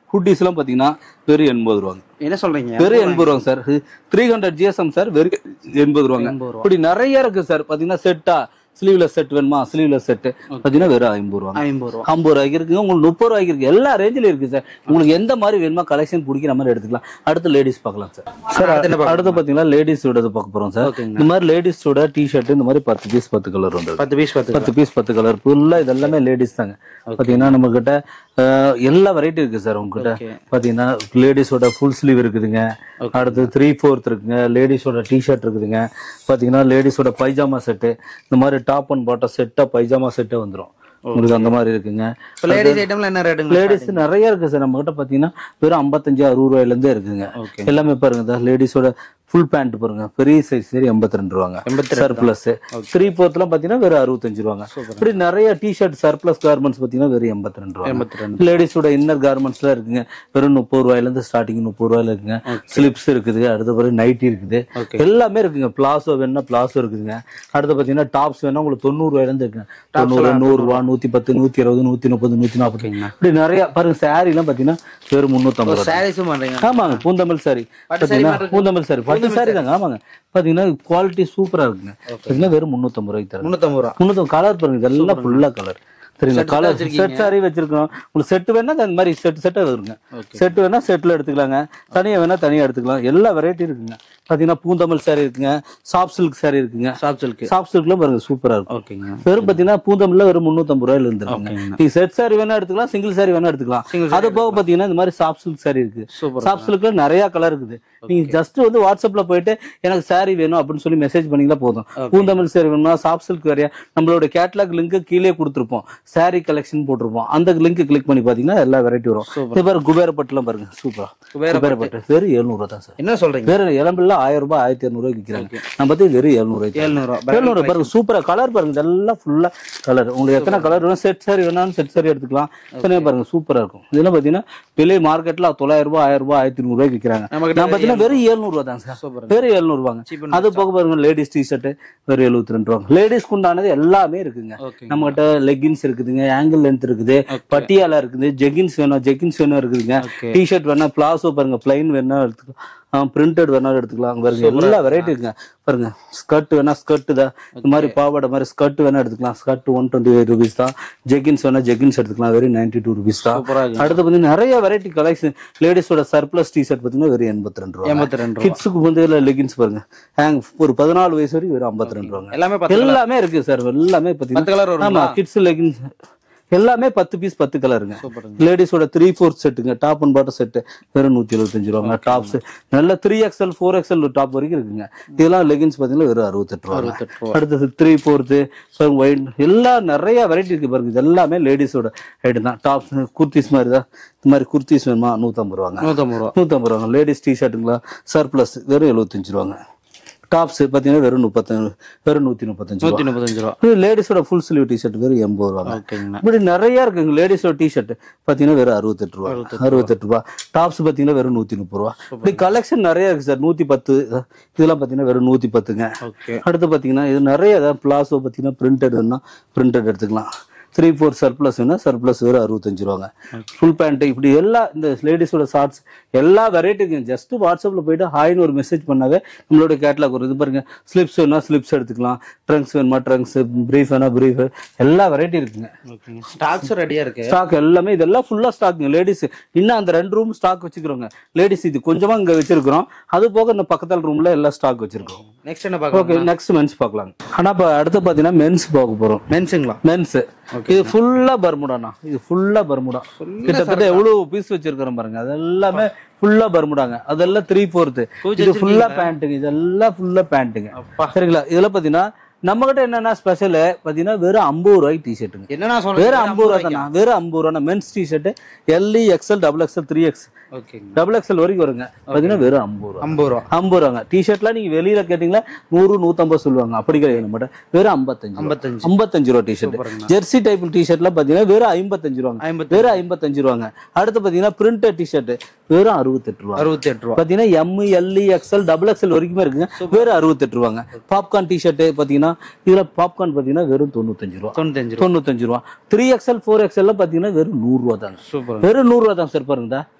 [SPEAKER 2] ஹுட்டிஸ் எல்லாம் பாத்தீங்கன்னா வெறும் எண்பது ரூபாங்க
[SPEAKER 1] என்ன சொல்றீங்க
[SPEAKER 2] வெறும் எண்பது ரூபாங்க sir three hundred GSM sir வெறும் எண்பது ரூபாங்க
[SPEAKER 1] எண்பது ரூபா
[SPEAKER 2] இப்படி நிறைய இருக்கு சார் பாத்தீங்கன்னா செட்டா ஸ்லீவ்லெஸ் செட் வேணுமா ஸ்லீவ்லெஸ் செட் பாத்தீங்கன்னா வெறும் ஐம்பது ரூபாங்க
[SPEAKER 1] ஐம்பது ரூபா
[SPEAKER 2] ஐம்பது ரூபாய்க்கு இருக்குங்க உங்களுக்கு முப்பது ரூபாய்க்கு இருக்கு எல்லா ரேஞ்சிலும் இருக்கு சார் உங்களுக்கு எந்த மாதிரி வேணுமா கலெக்ஷன் பிடிக்கிற மாதிரி எடுத்துக்கலாம் அடுத்து லேடிஸ் பார்க்கலாம் சார் சார்
[SPEAKER 1] அடுத்து என்ன பார்க்க
[SPEAKER 2] அடுத்து பாத்தீங்கன்னா லேடிஸோட பார்க்க போறோம் சார்
[SPEAKER 1] ஓகேங்க
[SPEAKER 2] இந்த மாதிரி லேடிஸோட டிஷர்ட் இந்த மாதிரி பத்து பீஸ் பத்து கலர் வந்து
[SPEAKER 1] பத்து பீஸ் பத்து
[SPEAKER 2] பத்து பீஸ் பத்து கலர் ஃபுல்லா இது எல்லாமே லேடிஸ் தாங்க பாத்தீங்கன்னா நம்ம கிட்ட அஹ், எல்லா வெரைட்டி இருக்கு சார் உங்ககிட்ட
[SPEAKER 1] ஓகே
[SPEAKER 2] பாத்தீங்கன்னா லேடிஸோட ஃபுல் ஸ்லீவ் இருக்குதுங்க
[SPEAKER 1] Okay.
[SPEAKER 2] அடுத்து த்ரீ ஃபோர்த் இருக்குங்க லேடிஸோட டிஷர்ட் இருக்குதுங்க பாத்தீங்கன்னா லேடிஸோட பைஜாமா செட்டு இந்த மாதிரி டாப் அண்ட் பாட்டம் செட்டா பைஜாமா செட்டே வந்துரும் உங்களுக்கு அந்த மாதிரி இருக்குங்க
[SPEAKER 1] இப்போ லேடிஸ் ஐட்டம்ல என்ன ரேட்டுங்க
[SPEAKER 2] லேடிஸ் நிறைய இருக்கு சார் நம்ம கிட்ட பாத்தீங்கன்னா வெறும் ஐம்பத்தஞ்சு அறுபது ரூபாயில இருந்தே இருக்குங்க
[SPEAKER 1] ஓகே
[SPEAKER 2] எல்லாமே பாருங்க லேடிஸோட ஃபுல் பேண்ட் பாருங்க பெரிய சைஸ் சரி எண்பத்தி ரெண்டு ரூபாங்க
[SPEAKER 1] எண்பத்தி
[SPEAKER 2] சர்ப்ளஸ் த்ரீ ஃபோர்த்லாம் பாத்தீங்கன்னா வெறும் அறுபத்தஞ்சு ரூபாங்க இப்படி நிறைய டிஷர்ட் சர்ப்ளஸ் கார்மெண்ட்ஸ் பாத்தீங்கன்னா வெறும் எண்பத்தி ரெண்டு ரூபாங்க
[SPEAKER 1] எண்பத்தி ரெண்டு
[SPEAKER 2] லேடிஸோட இன்னர் கார்மெண்ட்ஸ்லாம் இருக்குங்க வெறும் முப்பது ரூபாயில இருந்து ஸ்டார்டிங் முப்பது ரூபாயில இருக்குங்க ஸ்லிப்ஸ் இருக்குது அடுத்த பிறகு நைட்டி இருக்குது
[SPEAKER 1] ஓகே
[SPEAKER 2] எல்லாமே இருக்குங்க பிளாசோ வேணும்னா பிளாசோ இருக்குதுங்க அடுத்து பாத்தீங்கன்னா டாப்ஸ் வேணா உங்களுக்கு தொண்ணூறு ரூபாயில இருந்து இருக்குங்க தொண்ணூறு நூறு ரூபா நூத்தி பத்து நூத்தி இருபது நூத்தி முப்பது நூத்தி நாற்பது
[SPEAKER 1] ஓகேங்கண்ணா
[SPEAKER 2] இப்படி நிறைய பாருங்க சாரி எல்லாம் பாத்தீங்கன்னா வெறும் முன்னூத்தம்பது ரூபா
[SPEAKER 1] சாரீஸும் பண்றீங்க
[SPEAKER 2] ஆமாங்க பூந்தமிழ் சாரி
[SPEAKER 1] பட்டு saree
[SPEAKER 2] பாத்தீங்கன்னா
[SPEAKER 1] மாதிரி
[SPEAKER 2] பூந்தமிழ் சாரி பட்டு சாரி தாங்க ஆமாங்க பாத்தீங்கன்னா குவாலிட்டி சூப்பரா இருக்குங்க பாத்தீங்கன்னா வெறும் முன்னூத்தம்பது ரூபாய்க்கு தரேன்
[SPEAKER 1] முன்னூத்தம்பது ரூபா
[SPEAKER 2] முன்னூத்தம்பது கலர் பாருங்க இதெல்லாம் ஃபுல்லா கலர் சரிங்களா
[SPEAKER 1] Set
[SPEAKER 2] கலர்
[SPEAKER 1] வச்சிருக்கீங்க.
[SPEAKER 2] செட் சாரி வச்சிருக்கோம் உங்களுக்கு செட் வேணா அந்த மாதிரி செட் செட்டா வருங்க
[SPEAKER 1] ஓகே
[SPEAKER 2] செட் வேணா செட்ல எடுத்துக்கலாங்க தனியா வேணா தனியா எடுத்துக்கலாம் எல்லா வெரைட்டி இருக்குங்க பாத்தீங்கன்னா பூந்தமிழ் சாரி இருக்குங்க சாஃப்ட் சில்க் சாரி இருக்குங்க
[SPEAKER 1] சாப் சில்க்
[SPEAKER 2] சாஃப்ட் சில்க்லாம் பாருங்க சூப்பரா இருக்கும்
[SPEAKER 1] ஓகேங்க
[SPEAKER 2] வெறும் பாத்தீங்கன்னா பூந்தமிழ்ல வெறும் முன்னூத்தம்பது ரூபாயில இருந்துருக்குங்க
[SPEAKER 1] ஓகேங்கண்ணா
[SPEAKER 2] நீங்க செட் சாரி வேணா எடுத்துக்கலாம் சிங்கிள் சாரி வேணா எடுத்துக்கலாம்
[SPEAKER 1] Single
[SPEAKER 2] அது போக பாத்தீங்கன்னா இந்த மாதிரி சாஃப்ட் சில்க் சாரி இருக்கு
[SPEAKER 1] சூப்பர்
[SPEAKER 2] சாஃப்ட் சில்க்ல நிறைய கலர் இருக்குது நீங்க ஜஸ்ட் வந்து வாட்ஸ்அப்ல போயிட்டு எனக்கு சாரி வேணும் அப்படின்னு சொல்லி மெசேஜ் பண்ணீங்களா போதும்
[SPEAKER 1] Okay.
[SPEAKER 2] பூந்தமிழ் சாரி வேணும்னா சாஃப்ட் சில்க் வேறையா நம்மளோட கேட்லாக் லிங்க் கீழே கொடுத்துருப்போம் சாரி கலெக்ஷன் போட்டிருப்போம் அந்த லிங்க் கிளிக் பண்ணி பாத்தீங்கன்னா எல்லா வெரைட்டி வரும்
[SPEAKER 1] Super.
[SPEAKER 2] இது பாருங்க குபேரப்பட்டுலாம் பாருங்க சூப்பரா
[SPEAKER 1] குபேரப்பட்டு.
[SPEAKER 2] குபேரப்பட்டு வெறும் எழுநூறு ரூபா தான் சார்
[SPEAKER 1] என்ன சொல்றீங்க
[SPEAKER 2] வேற இளம்பில்ல ஆயிரம் ரூபாய் ஆயிரத்தி இரநூறுவாய்க்கு விற்கிறாங்க நம்ம பார்த்து வெறும் எழுநூறு ரூபாய்க்கு
[SPEAKER 1] எழுநூறு ரூபா
[SPEAKER 2] எழுநூறு பாருங்க சூப்பரா கலர் பாருங்க இதெல்லாம் ஃபுல்லா கலர் உங்களுக்கு எத்தனை கலர் வேணும் செட் சாரி வேணாலும் செட் சாரி எடுத்துக்கலாம் தனியா பாருங்க சூப்பரா இருக்கும் இதெல்லாம் பாத்தீங்கன்னா விலை மார்க்கெட்ல தொள்ளாயிரம் ரூபாய் ஆயிரம் ரூபாய் ஆயிரத்தி நூறு ரூபாய்க்கு விற்கிறாங்க
[SPEAKER 1] நம்ம
[SPEAKER 2] நான் பாத்தீங்கன்னா வெறும் எழுநூறு ரூபா தான் சார்
[SPEAKER 1] சூப்பர்
[SPEAKER 2] வெறும் எழுநூறு ரூபாங்க
[SPEAKER 1] சீப்
[SPEAKER 2] அது போக பாருங்க லேடிஸ் டி ஷர்ட் வெறும் எழுபத்தி ரெண்டு ரூபாங்க லேடிஸ்க்கு உண்டானது எல்லாமே இருக்குங்க
[SPEAKER 1] ஓகே
[SPEAKER 2] நம்ம கிட்ட லெகின்ஸ் இருக்குதுங்க ஆங்கிள் லென்த் இருக்குது பட்டியாலா இருக்குது ஜெகின்ஸ் வேணும் ஜெகின்ஸ் வேணும் இருக்குதுங்க
[SPEAKER 1] ஓகே
[SPEAKER 2] டி ஷர்ட் வேணா பிளாசோ பாருங்க பிளைன் வேணா எடுத்துக்கலாம் பிரிண்டட் வேணா எடுத்துக்கலாம் பாருங்க எல்லா வெரைட்டி இருக்குங்க பாருங்க ஸ்கர்ட் வேணா ஸ்கர்ட் தான் இந்த மாதிரி பாவாடை மாதிரி ஸ்கர்ட் வேணா எடுத்துக்கலாம் skirt one twenty eight rupees தான் ஜெகின்ஸ் வேணா ஜெகின்ஸ் எடுத்துக்கலாம் வெறும் நைன்டி டூ ருபீஸ் தான்
[SPEAKER 1] சூப்பரா இருக்கு
[SPEAKER 2] அடுத்து வந்து நிறைய வெரைட்டி கலெக்ஷன் லேடிஸோட சர்ப்ளஸ் டி ஷர்ட் பார்த்தீங்கன்னா வெறும் எண்பத்தி ரெண்டு ரூபா
[SPEAKER 1] எண்பத்தி ரெண்டு ரூபா
[SPEAKER 2] கிட்ஸுக்கு வந்து லெகின்ஸ் பாருங்க ஹேங் ஒரு பதினாலு வயசு வரைக்கும் வெறும் ஐம்பத்தி ரெண்டு ரூபாங்க
[SPEAKER 1] எல்லாமே பத்து colour.
[SPEAKER 2] எல்லாமே இருக்கு சார் எல்லாமே பாத்தீங்கன்னா
[SPEAKER 1] பத்து கலர்
[SPEAKER 2] ஆமா
[SPEAKER 1] வரும்
[SPEAKER 2] கிட்ஸ் லெகின்ஸ் எல்லாமே பத்து பீஸ் பத்து கலருங்க
[SPEAKER 1] சூப்பருங்க
[SPEAKER 2] லேடிஸோட த்ரீ ஃபோர்த் செட்டுங்க டாப் அண்ட் பாட்டம் செட்டு வெறும் நூத்தி எழுபத்தஞ்சு ரூபாங்க டாப்ஸ் நல்ல three XL four XL top வரைக்கும் இருக்குங்க இதெல்லாம் லெகின்ஸ் பாத்தீங்கன்னா வெறும் அறுபத்தெட்டு ரூபா
[SPEAKER 1] அறுபத்தெட்டு ரூபா
[SPEAKER 2] அடுத்தது த்ரீ ஃபோர்த்து ஒயிட் எல்லாம் நிறைய வெரைட்டி இருக்கு பாருங்க இது எல்லாமே லேடிஸோட ஐட்டம் தான் டாப்ஸ் குர்த்திஸ் மாதிரி தான் இந்த மாதிரி குர்த்திஸ் வேணுமா நூற்றம்பது ரூபாங்க
[SPEAKER 1] நூத்தம்பது ரூபா
[SPEAKER 2] நூற்றம்பது ரூபாங்க லேடிஸ் டிஷர்ட்டுங்களா சர்ப்ளஸ் வெறும் எழுபத்தஞ்சு ரூபாங்க டாப்ஸ் பார்த்தீங்கன்னா வெறும் முப்பத்தஞ்சு வெறும் நூற்றி முப்பத்தஞ்சு
[SPEAKER 1] நூத்தி
[SPEAKER 2] ரூபா
[SPEAKER 1] முப்பத்தஞ்சு ரூபா
[SPEAKER 2] இது லேடிஸோட ஃபுல் ஸ்லீவ் டிஷர்ட் வெறும் எண்பது ரூபாங்க
[SPEAKER 1] ஓகேங்கண்ணா
[SPEAKER 2] இப்படி நிறைய இருக்குங்க லேடிஸோட டிஷர்ட் பார்த்தீங்கன்னா வெறும் அறுபத்தெட்டு ரூபா அறுபத்தெட்டு ரூபா டாப்ஸ் பார்த்தீங்கன்னா வெறும் நூற்றி முப்பது ரூபா இப்படி கலெக்ஷன் நிறைய இருக்கு சார் நூற்றி பத்து இதெல்லாம் பார்த்தீங்கன்னா வெறும் நூற்றி பத்துங்க
[SPEAKER 1] ஓகே
[SPEAKER 2] அடுத்து பார்த்தீங்கன்னா இது நிறைய ஏதாவது பிளாசோ பார்த்தீங்கன்னா பிரிண்டட்னா பிரிண்டட் எடுத்துக்கலாம் த்ரீ ஃபோர் சர்ப்ளஸ் வேணா சர்ப்ளஸ் வெறும் அறுபத்தஞ்சு ரூபாங்க ஃபுல் பேண்ட் இப்படி எல்லா இந்த லேடிஸோட ஷார்ட்ஸ் எல்லா வெரைட்டிக்கும் ஜஸ்ட் வாட்ஸ்அப்ல போயிட்டு ஹாய்னு ஒரு மெசேஜ் பண்ணாவே நம்மளோட கேட்லாக் வரும் இது பாருங்க ஸ்லிப்ஸ் வேணா ஸ்லிப்ஸ் எடுத்துக்கலாம் ட்ரங்க்ஸ் வேணுமா ட்ரங்க்ஸ் பிரீஃப் வேணா பிரீஃப் எல்லா வெரைட்டி இருக்குங்க
[SPEAKER 1] ஓகேங்க ஸ்டாக்ஸும் ரெடியா இருக்கு
[SPEAKER 2] ஸ்டாக் எல்லாமே இதெல்லாம் ஃபுல்லா ஸ்டாக்ங்க லேடிஸ் இன்னும் அந்த ரெண்டு ரூம் ஸ்டாக் வச்சுக்கிறோங்க லேடிஸ் இது கொஞ்சமா இங்க வச்சிருக்கிறோம் அது போக இந்த பக்கத்தால் ரூம்ல எல்லாம் ஸ்டாக் வச்சிருக்கோம்
[SPEAKER 1] நெக்ஸ்ட் என்ன பார்க்கலாம்
[SPEAKER 2] ஓகே நெக்ஸ்ட் மென்ஸ் பார்க்கலாம் ஆனா இப்ப அடுத்து பாத்தீங்கன்னா மென்ஸ் பார்க்க போறோம்
[SPEAKER 1] மென்ஸுங்களா
[SPEAKER 2] மென்ஸ் இது ஃபுல்லா பர்முடாண்ணா இது ஃபுல்லா பர்முடா கிட்டத்தட்ட எவ்வளவு பீஸ் வச்சிருக்கிறோம் பாருங்க அது எல்லாமே ஃபுல்லா பர்முடாங்க அதெல்லாம் த்ரீ ஃபோர்த்து
[SPEAKER 1] கூச்சி
[SPEAKER 2] இது ஃபுல்லா பேண்ட்டுங்க இதெல்லாம் ஃபுல்லா பேண்ட்டுங்க
[SPEAKER 1] அப்பா
[SPEAKER 2] சரிங்களா இதுல பாத்தீங்கன்னா நம்ம கிட்ட என்னன்னா ஸ்பெஷல் பாத்தீங்கன்னா வெறும் ஐம்பது ரூபாய்க்கு டிஷர்ட்டுங்க
[SPEAKER 1] என்னண்ணா சொல்றீங்க
[SPEAKER 2] வெறும் ஐம்பது ரூபா தானே வெறும் ஐம்பது ரூபா men's T shirt L XL double XL three X
[SPEAKER 1] ஓகேங்க
[SPEAKER 2] டபுள் எக்ஸ்எல் வரைக்கும் வருங்க பாத்தீங்கன்னா வெறும் ஐம்பது ரூபா
[SPEAKER 1] ஐம்பது ரூபா
[SPEAKER 2] ஐம்பது ரூபாங்க டிஷர்ட்லாம் நீங்க வெளியில கேட்டீங்களா நூறு நூத்தம்பது சொல்லுவாங்க அப்படி கிடையாது நம்மகிட்ட வெறும் ஐம்பத்தஞ்சு ரூபா.
[SPEAKER 1] ஐம்பத்தஞ்சு
[SPEAKER 2] ஐம்பத்தஞ்சு ரூபா டிஷர்ட்
[SPEAKER 1] சூப்பருங்கண்ணா.
[SPEAKER 2] ஜெர்சி டைப் டிஷர்ட்லாம் பாத்தீங்கன்னா வெறும் ஐம்பத்தஞ்சு ரூபாங்க
[SPEAKER 1] ஐம்பத்தி
[SPEAKER 2] வெறும் ஐம்பத்தஞ்சு ரூபாங்க அடுத்து பாத்தீங்கன்னா பிரிண்டட் டிஷர்ட் வெறும் அறுபத்தெட்டு ரூபா
[SPEAKER 1] அறுபத்தி எட்டு ரூபா
[SPEAKER 2] பாத்தீங்கன்னா M L XL double XL வரைக்குமே இருக்குங்க வெறும் அறுபத்தெட்டு ரூபாங்க பாப்கார்ன் டிஷர்ட் பாத்தீங்கன்னா இதுல பாப்கார்ன் பாத்தீங்கன்னா வெறும் தொண்ணூத்தஞ்சு ரூபா
[SPEAKER 1] தொண்ணூத்தஞ்சு ரூபா
[SPEAKER 2] தொண்ணூத்தஞ்சு ரூபா த்ரீ எக்ஸ்எல் ஃபோர் எக்ஸ்எல் பாத்தீங்கன்னா வெறும் நூறு ரூபா தாங்க
[SPEAKER 1] சூப்பர்
[SPEAKER 2] வெறும் நூறு ரூபா தான் சார் பாருங்கடா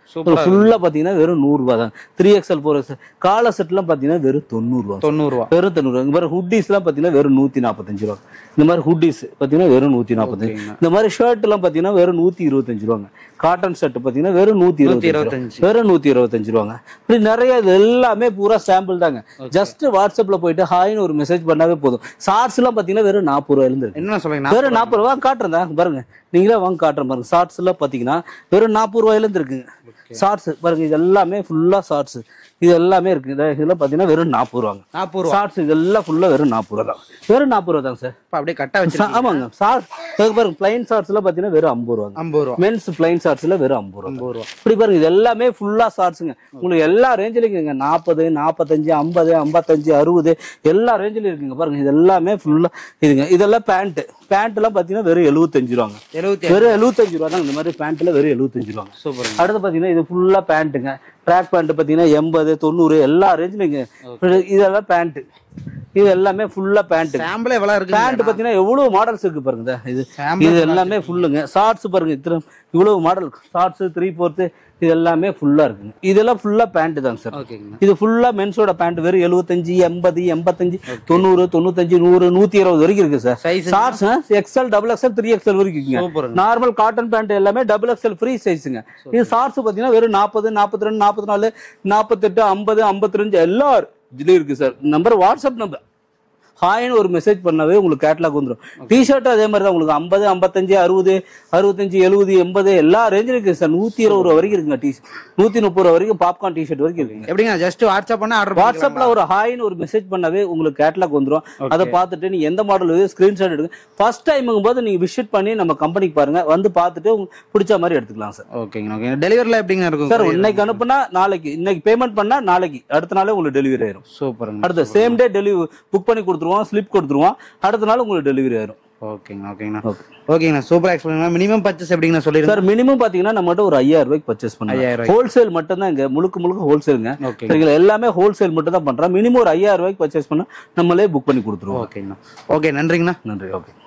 [SPEAKER 1] சூப்பரா
[SPEAKER 2] ஃபுல்லா பாத்தீங்கன்னா வெறும் நூறு ரூபாய் தான் த்ரீ எக்ஸ்எல் ஃபோர் எக்ஸ்எல் கால செட்லாம் பாத்தீங்கன்னா வெறும் தொண்ணூறு ரூபாய்
[SPEAKER 1] தொண்ணூறு ரூபா
[SPEAKER 2] வெறும் தொண்ணூறு இந்த மாதிரி ஹுட்டிஸ் எல்லாம் பாத்தீங்கன்னா வெறும் நூத்தி நாற்பத்தஞ்சு ரூபா இந்த மாதிரி ஹுட்டிஸ் பாத்தீங்கன்னா வெறும் நூத்தி நாற்பத்தஞ்சு
[SPEAKER 1] ஓகேங்க.
[SPEAKER 2] இந்த மாதிரி ஷர்ட் எல்லாம் பாத்தீங்கன்னா வெறும் நூத்தி இருபத்தஞ்சு ரூபாங்க காட்டன் ஷர்ட் பாத்தீங்கன்னா வெறும் நூத்தி
[SPEAKER 1] நூத்தி
[SPEAKER 2] இருபத்தி
[SPEAKER 1] இருபத்தஞ்சு
[SPEAKER 2] வெறும் நூத்தி இருபத்தஞ்சு ரூபாங்க இப்படி நிறைய இது எல்லாமே பூரா சாம்பிள் தாங்க ஜஸ்ட் வாட்ஸ்அப்ல போயிட்டு ஹாய்னு ஒரு மெசேஜ் பண்ணாவே போதும் ஷார்ட்ஸ் எல்லாம் பாத்தீங்கன்னா வெறும் நாற்பது ரூபாயில இருந்து இருக்கு.
[SPEAKER 1] என்ன சொல்றீங்க
[SPEAKER 2] வெறும் நாற்பது ரூபா காட்டுறேன் தான் பாருங்க நீங்களே வாங்க காட்டுறேன் பாருங்க ஷார்ட்ஸ் எல்லாம் பாத்தீங்கன்னா வெறும் நாற்பது ரூபாயில இருந்து இருக்குங்க ஷார்ட்ஸ் பாருங்க இது எல்லாமே ஃபுல்லா ஷார்ட்ஸ் இது எல்லாமே இருக்கு இத- இதெல்லாம் பாத்தீங்கன்னா வெறும் நாற்பது ரூபாங்க
[SPEAKER 1] நாற்பது ரூபா
[SPEAKER 2] ஷார்ட்ஸ் இதெல்லாம் ஃபுல்லா வெறும் நாற்பது ரூபா தான் வெறும் நாற்பது ரூபா தாங்க சார்
[SPEAKER 1] இப்ப அப்படியே கட்டா வச்சு
[SPEAKER 2] ஆமாங்க ஷார்ட் பாருங்க பிளைன் ஷார்ட்ஸ் எல்லாம் பாத்தீங்கன்னா வெறும் ஐம்பது ரூபாங்க
[SPEAKER 1] ஐம்பது ரூபா
[SPEAKER 2] மென்ஸ் பிளைன் ஷார்ட்ஸ்ல வெறும் ஐம்பது ரூபா
[SPEAKER 1] ஐம்பது ரூபா
[SPEAKER 2] இப்படி பாருங்க இது எல்லாமே ஃபுல்லா ஷார்ட்ஸுங்க உங்களுக்கு எல்லா ரேஞ்சிலும் இருக்குங்க நாற்பது நாற்பத்தஞ்சு ஐம்பது ஐம்பத்தஞ்சு அறுபது எல்லா ரேஞ்சிலும் இருக்குங்க பாருங்க இது எல்லாமே ஃபுல்லா இதுங்க இதெல்லாம் பேண்ட் பேண்ட் எல்லாம் பாத்தீங்கன்னா வெறும் எழுபத்தஞ்சு ரூபாங்க
[SPEAKER 1] எழுபத்தி
[SPEAKER 2] வெறும் எழுபத்தஞ்சு ரூபா தான் இந்த மாதிரி பேண்ட்ல வெறும் எழுபத்தஞ்சு ரூபாங்க
[SPEAKER 1] சூப்பர்
[SPEAKER 2] அடுத்து பாத்தீங்கன்னா இது ஃபுல்லா பேண்ட்டுங்க ட்ராக் பேண்ட் பாத்தீங்கன்னா எண்பது தொண்ணூறு எல்லா ரேஞ்சிலும் இங்க இதெல்லாம் பேண்ட் இது எல்லாமே ஃபுல்லா பேண்ட்
[SPEAKER 1] சாம்பிள் எவ்வளவு இருக்கு
[SPEAKER 2] பேண்ட் பாத்தீங்கன்னா எவ்வளவு மாடல்ஸ் இருக்கு பாருங்க இதா, இது
[SPEAKER 1] சாம்பிள்
[SPEAKER 2] இது எல்லாமே ஃபுல்லுங்க ஷார்ட்ஸ் பாருங்க இத்தனை இவ்வளவு மாடல் ஷார்ட்ஸ் த்ரீ ஃபோர்த்து இது எல்லாமே ஃபுல்லா இருக்குங்க இதெல்லாம் ஃபுல்லா பேண்ட் தாங்க சார்
[SPEAKER 1] ஓகேங்கண்ணா
[SPEAKER 2] இது ஃபுல்லா மென்ஸோட பேண்ட் வெறும் எழுபத்தஞ்சு எண்பது எண்பத்தஞ்சு தொண்ணூறு தொண்ணூத்தஞ்சு நூறு நூத்தி இருபது வரைக்கும் இருக்கு sir
[SPEAKER 1] size
[SPEAKER 2] shorts XL double XL three XL வரைக்கும் இருக்குங்க
[SPEAKER 1] சூப்பருங்க
[SPEAKER 2] நார்மல் காட்டன் பேண்ட் எல்லாமே டபுள் எக்ஸ்எல் ஃப்ரீ சைஸுங்க இது ஷார்ட்ஸ் பாத்தீங்கன்னா வெறும் நாற்பது நாற்பத்தி ரெண்டு நாற்பத்தி நாலு நாற்பத்தெட்டு ஐம்பது ஐம்பத்தி ரெண்டு எல்லா இதுலயும் இருக்கு சார் நம்பர் வாட்ஸ்அப் நம்பர் ஹாய்னு ஒரு மெசேஜ் பண்ணாவே உங்களுக்கு கேட்லாக் வந்துடும் டிஷர்ட் அதே மாதிரி தான் உங்களுக்கு ஐம்பது ஐம்பத்தஞ்சு அறுபது அறுபத்தஞ்சு எழுபது எண்பது எல்லா ரேஞ்சிலும் இருக்கு சார் நூத்தி இருபது ரூபா வரைக்கும் இருக்குங்க டி நூத்தி முப்பது ரூபா வரைக்கும் பாப்கார்ன் டிஷர்ட் வரைக்கும் இருக்குங்க
[SPEAKER 1] எப்படிங்க ஜஸ்ட் வாட்ஸ்அப் பண்ணா ஆர்டர்
[SPEAKER 2] வாட்ஸ்அப்ல ஒரு ஹாய்னு ஒரு மெசேஜ் பண்ணாவே உங்களுக்கு கேட்லாக் வந்துரும் அதை பார்த்துட்டு நீங்க எந்த மாடல் வேணும் ஸ்கிரீன்ஷாட் எடுங்க ஃபர்ஸ்ட் டைமுங்கும் போது நீங்க விசிட் பண்ணி நம்ம கம்பெனிக்கு பாருங்க வந்து பார்த்துட்டு உங்களுக்கு பிடிச்ச மாதிரி எடுத்துக்கலாம் சார்
[SPEAKER 1] ஓகேங்க ஓகே டெலிவரில எப்படிங்க இருக்கும்
[SPEAKER 2] சார் இன்னைக்கு அனுப்புனா நாளைக்கு இன்னைக்கு பேமெண்ட் பண்ணா நாளைக்கு அடுத்த நாளே உங்களுக்கு டெலிவரி ஆயிரும்
[SPEAKER 1] சூப்பருங்க
[SPEAKER 2] அடுத்த சேம் டே டெலிவரி புக் பண்ணி கொடுத்துருவோம் ஸ்லிப் கொடுத்துருவோம் அடுத்த நாள் உங்களுக்கு டெலிவரி ஆயிரும்
[SPEAKER 1] ஓகேங்கண்ணா ஓகேங்கண்ணா
[SPEAKER 2] Okay.
[SPEAKER 1] ஓகேங்கண்ணா சூப்பர் எக்ஸ்பிளைன் மினிமம் பர்ச்சேஸ் எப்படிங்கண்ணா சொல்லிருங்க
[SPEAKER 2] சார் மினிமம் பாத்தீங்கன்னா நம்மகிட்ட ஒரு ஐயாயிரம் ரூபாய்க்கு பர்ச்சேஸ் பண்ணுங்க
[SPEAKER 1] 5000 ரூபாய்க்கு.
[SPEAKER 2] ஹோல்சேல் மட்டும் தான் இங்க முழுக்க முழுக்க ஹோல்சேலுங்க
[SPEAKER 1] ஓகேங்க
[SPEAKER 2] சரிங்களா எல்லாமே ஹோல்சேல் மட்டும் தான் பண்றோம் மினிமம் ஒரு ஐயாயிரம் ரூபாய்க்கு பர்ச்சேஸ் பண்ணா நம்மளே புக் பண்ணி கொடுத்துருவோம்
[SPEAKER 1] ஓகேங்கண்ணா ஓகே நன்றிங்கண்ணா
[SPEAKER 2] நன்றி ஓகே